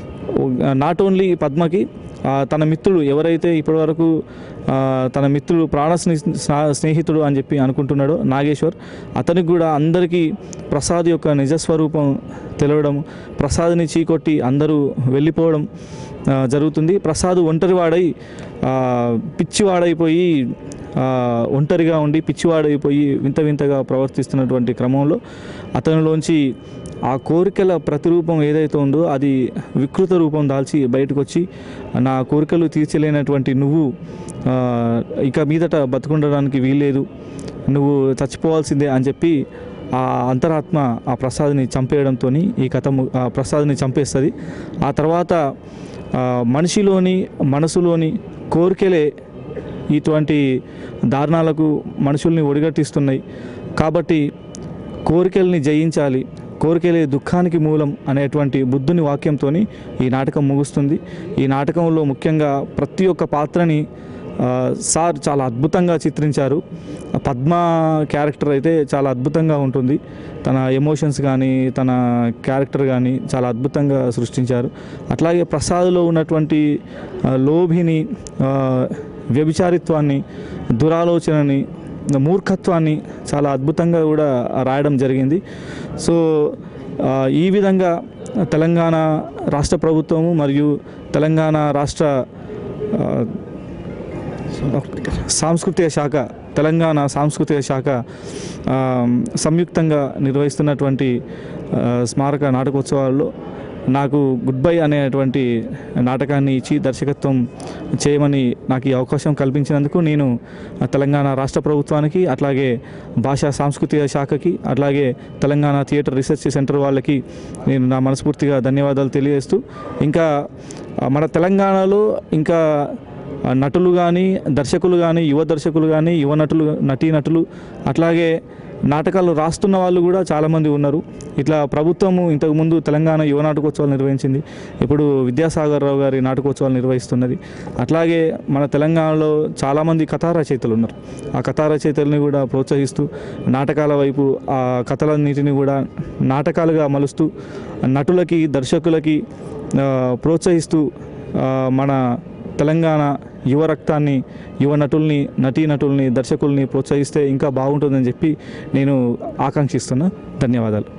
నాట్ ఓన్లీ పద్మకి ఆ, తన మిత్రుడు ఎవరైతే ఇప్పటివరకు ఆ, తన మిత్రుడు ప్రాణ స్నే- స్నా- స్నేహితుడు అని చెప్పి అనుకుంటున్నాడో నాగేశ్వర్ అతనికి కూడా అందరికీ ప్రసాద్ యొక్క నిజస్వరూపం తెలియడం ప్రసాద్ని చీకొట్టి అందరూ వెళ్ళిపోవడం ఆ, జరుగుతుంది ప్రసాద్ ఒంటరివాడై ఆ, పిచ్చివాడైపోయి ఆ, ఒంటరిగా ఉండి పిచ్చివాడైపోయి వింత వింతగా ప్రవర్తిస్తున్నటువంటి క్రమంలో అతనిలోంచి ఆ కోరికల ప్రతిరూపం ఏదైతే ఉందో అది వికృత రూపం దాల్చి బయటకు వచ్చి నా కోరికలు తీర్చలేనటువంటి నువ్వు ఆ, ఇక మీదట బతుకుండడానికి వీల్లేదు నువ్వు చచ్చిపోవాల్సిందే అని చెప్పి ఆ అంతరాత్మ ఆ ప్రసాద్ని చంపేయడంతో ఈ కథ ము- ఆ ప్రసాద్ని చంపేస్తుంది ఆ తర్వాత ఆ, మనిషిలోని మనసులోని కోరికలే ఇటువంటి దారుణాలకు మనుషుల్ని ఒడిగట్టిస్తున్నాయి కాబట్టి కోరికల్ని జయించాలి కోరికలే దుఃఖానికి మూలం అనేటువంటి బుద్ధుని వాక్యంతో ఈ నాటకం ముగుస్తుంది ఈ నాటకంలో ముఖ్యంగా ప్రతి ఒక్క పాత్రని ఆ, సార్ చాలా అద్భుతంగా చిత్రించారు పద్మ క్యారెక్టర్ అయితే చాలా అద్భుతంగా ఉంటుంది తన ఎమోషన్స్ కానీ తన క్యారెక్టర్ కానీ చాలా అద్భుతంగా సృష్టించారు అట్లాగే ప్రసాద్లో ఉన్నటువంటి ఆ, లోభిని ఆ, వ్యభిచారిత్వాన్ని దురాలోచనని మూర్ఖత్వాన్ని చాలా అద్భుతంగా కూడా రాయడం జరిగింది సో ఆ, ఈ విధంగా తెలంగాణ రాష్ట్ర ప్రభుత్వము మరియు తెలంగాణ రాష్ట్ర ఆ, సాంస్కృతిక శాఖ తెలంగాణ సాంస్కృతిక శాఖ ఆ, సంయుక్తంగా నిర్వహిస్తున్నటువంటి ఆ, స్మారక నాటకోత్సవాల్లో నాకు గుడ్ బై అనేటువంటి నాటకాన్ని ఇచ్చి దర్శకత్వం చేయమని నాకు ఈ అవకాశం కల్పించినందుకు నేను ఆ తెలంగాణ రాష్ట్ర ప్రభుత్వానికి అట్లాగే భాషా సాంస్కృతిక శాఖకి అట్లాగే తెలంగాణ థియేటర్ రీసెర్చ్ సెంటర్ వాళ్ళకి నేను నా మనస్ఫూర్తిగా ధన్యవాదాలు తెలియజేస్తూ ఇంకా ఆ, మన తెలంగాణలో ఇంకా ఆ, నటులు కానీ దర్శకులు కానీ యువ దర్శకులు కానీ యువ నటులు నటీనటులు అట్లాగే నాటకాలు రాస్తున్న వాళ్ళు కూడా చాలామంది ఉన్నారు ఇట్లా ప్రభుత్వము ఇంతకుముందు తెలంగాణ యువ నాటకోత్సవాలు నిర్వహించింది ఇప్పుడు విద్యాసాగర్ రావు గారి నాటకోత్సవాలు నిర్వహిస్తున్నది అట్లాగే మన తెలంగాణలో చాలామంది కథా రచయితలు ఉన్నారు ఆ కథా రచయితల్ని కూడా ప్రోత్సహిస్తూ నాటకాల వైపు ఆ కథలన్నిటిని కూడా నాటకాలుగా మలుస్తూ నటులకి దర్శకులకి ఆ, ప్రోత్సహిస్తూ ఆ, మన తెలంగాణ యువ రక్తాన్ని యువ నటుల్ని నటీ నటుల్ని దర్శకుల్ని ప్రోత్సహిస్తే ఇంకా బాగుంటుందని చెప్పి నేను ఆకాంక్షిస్తున్నా ధన్యవాదాలు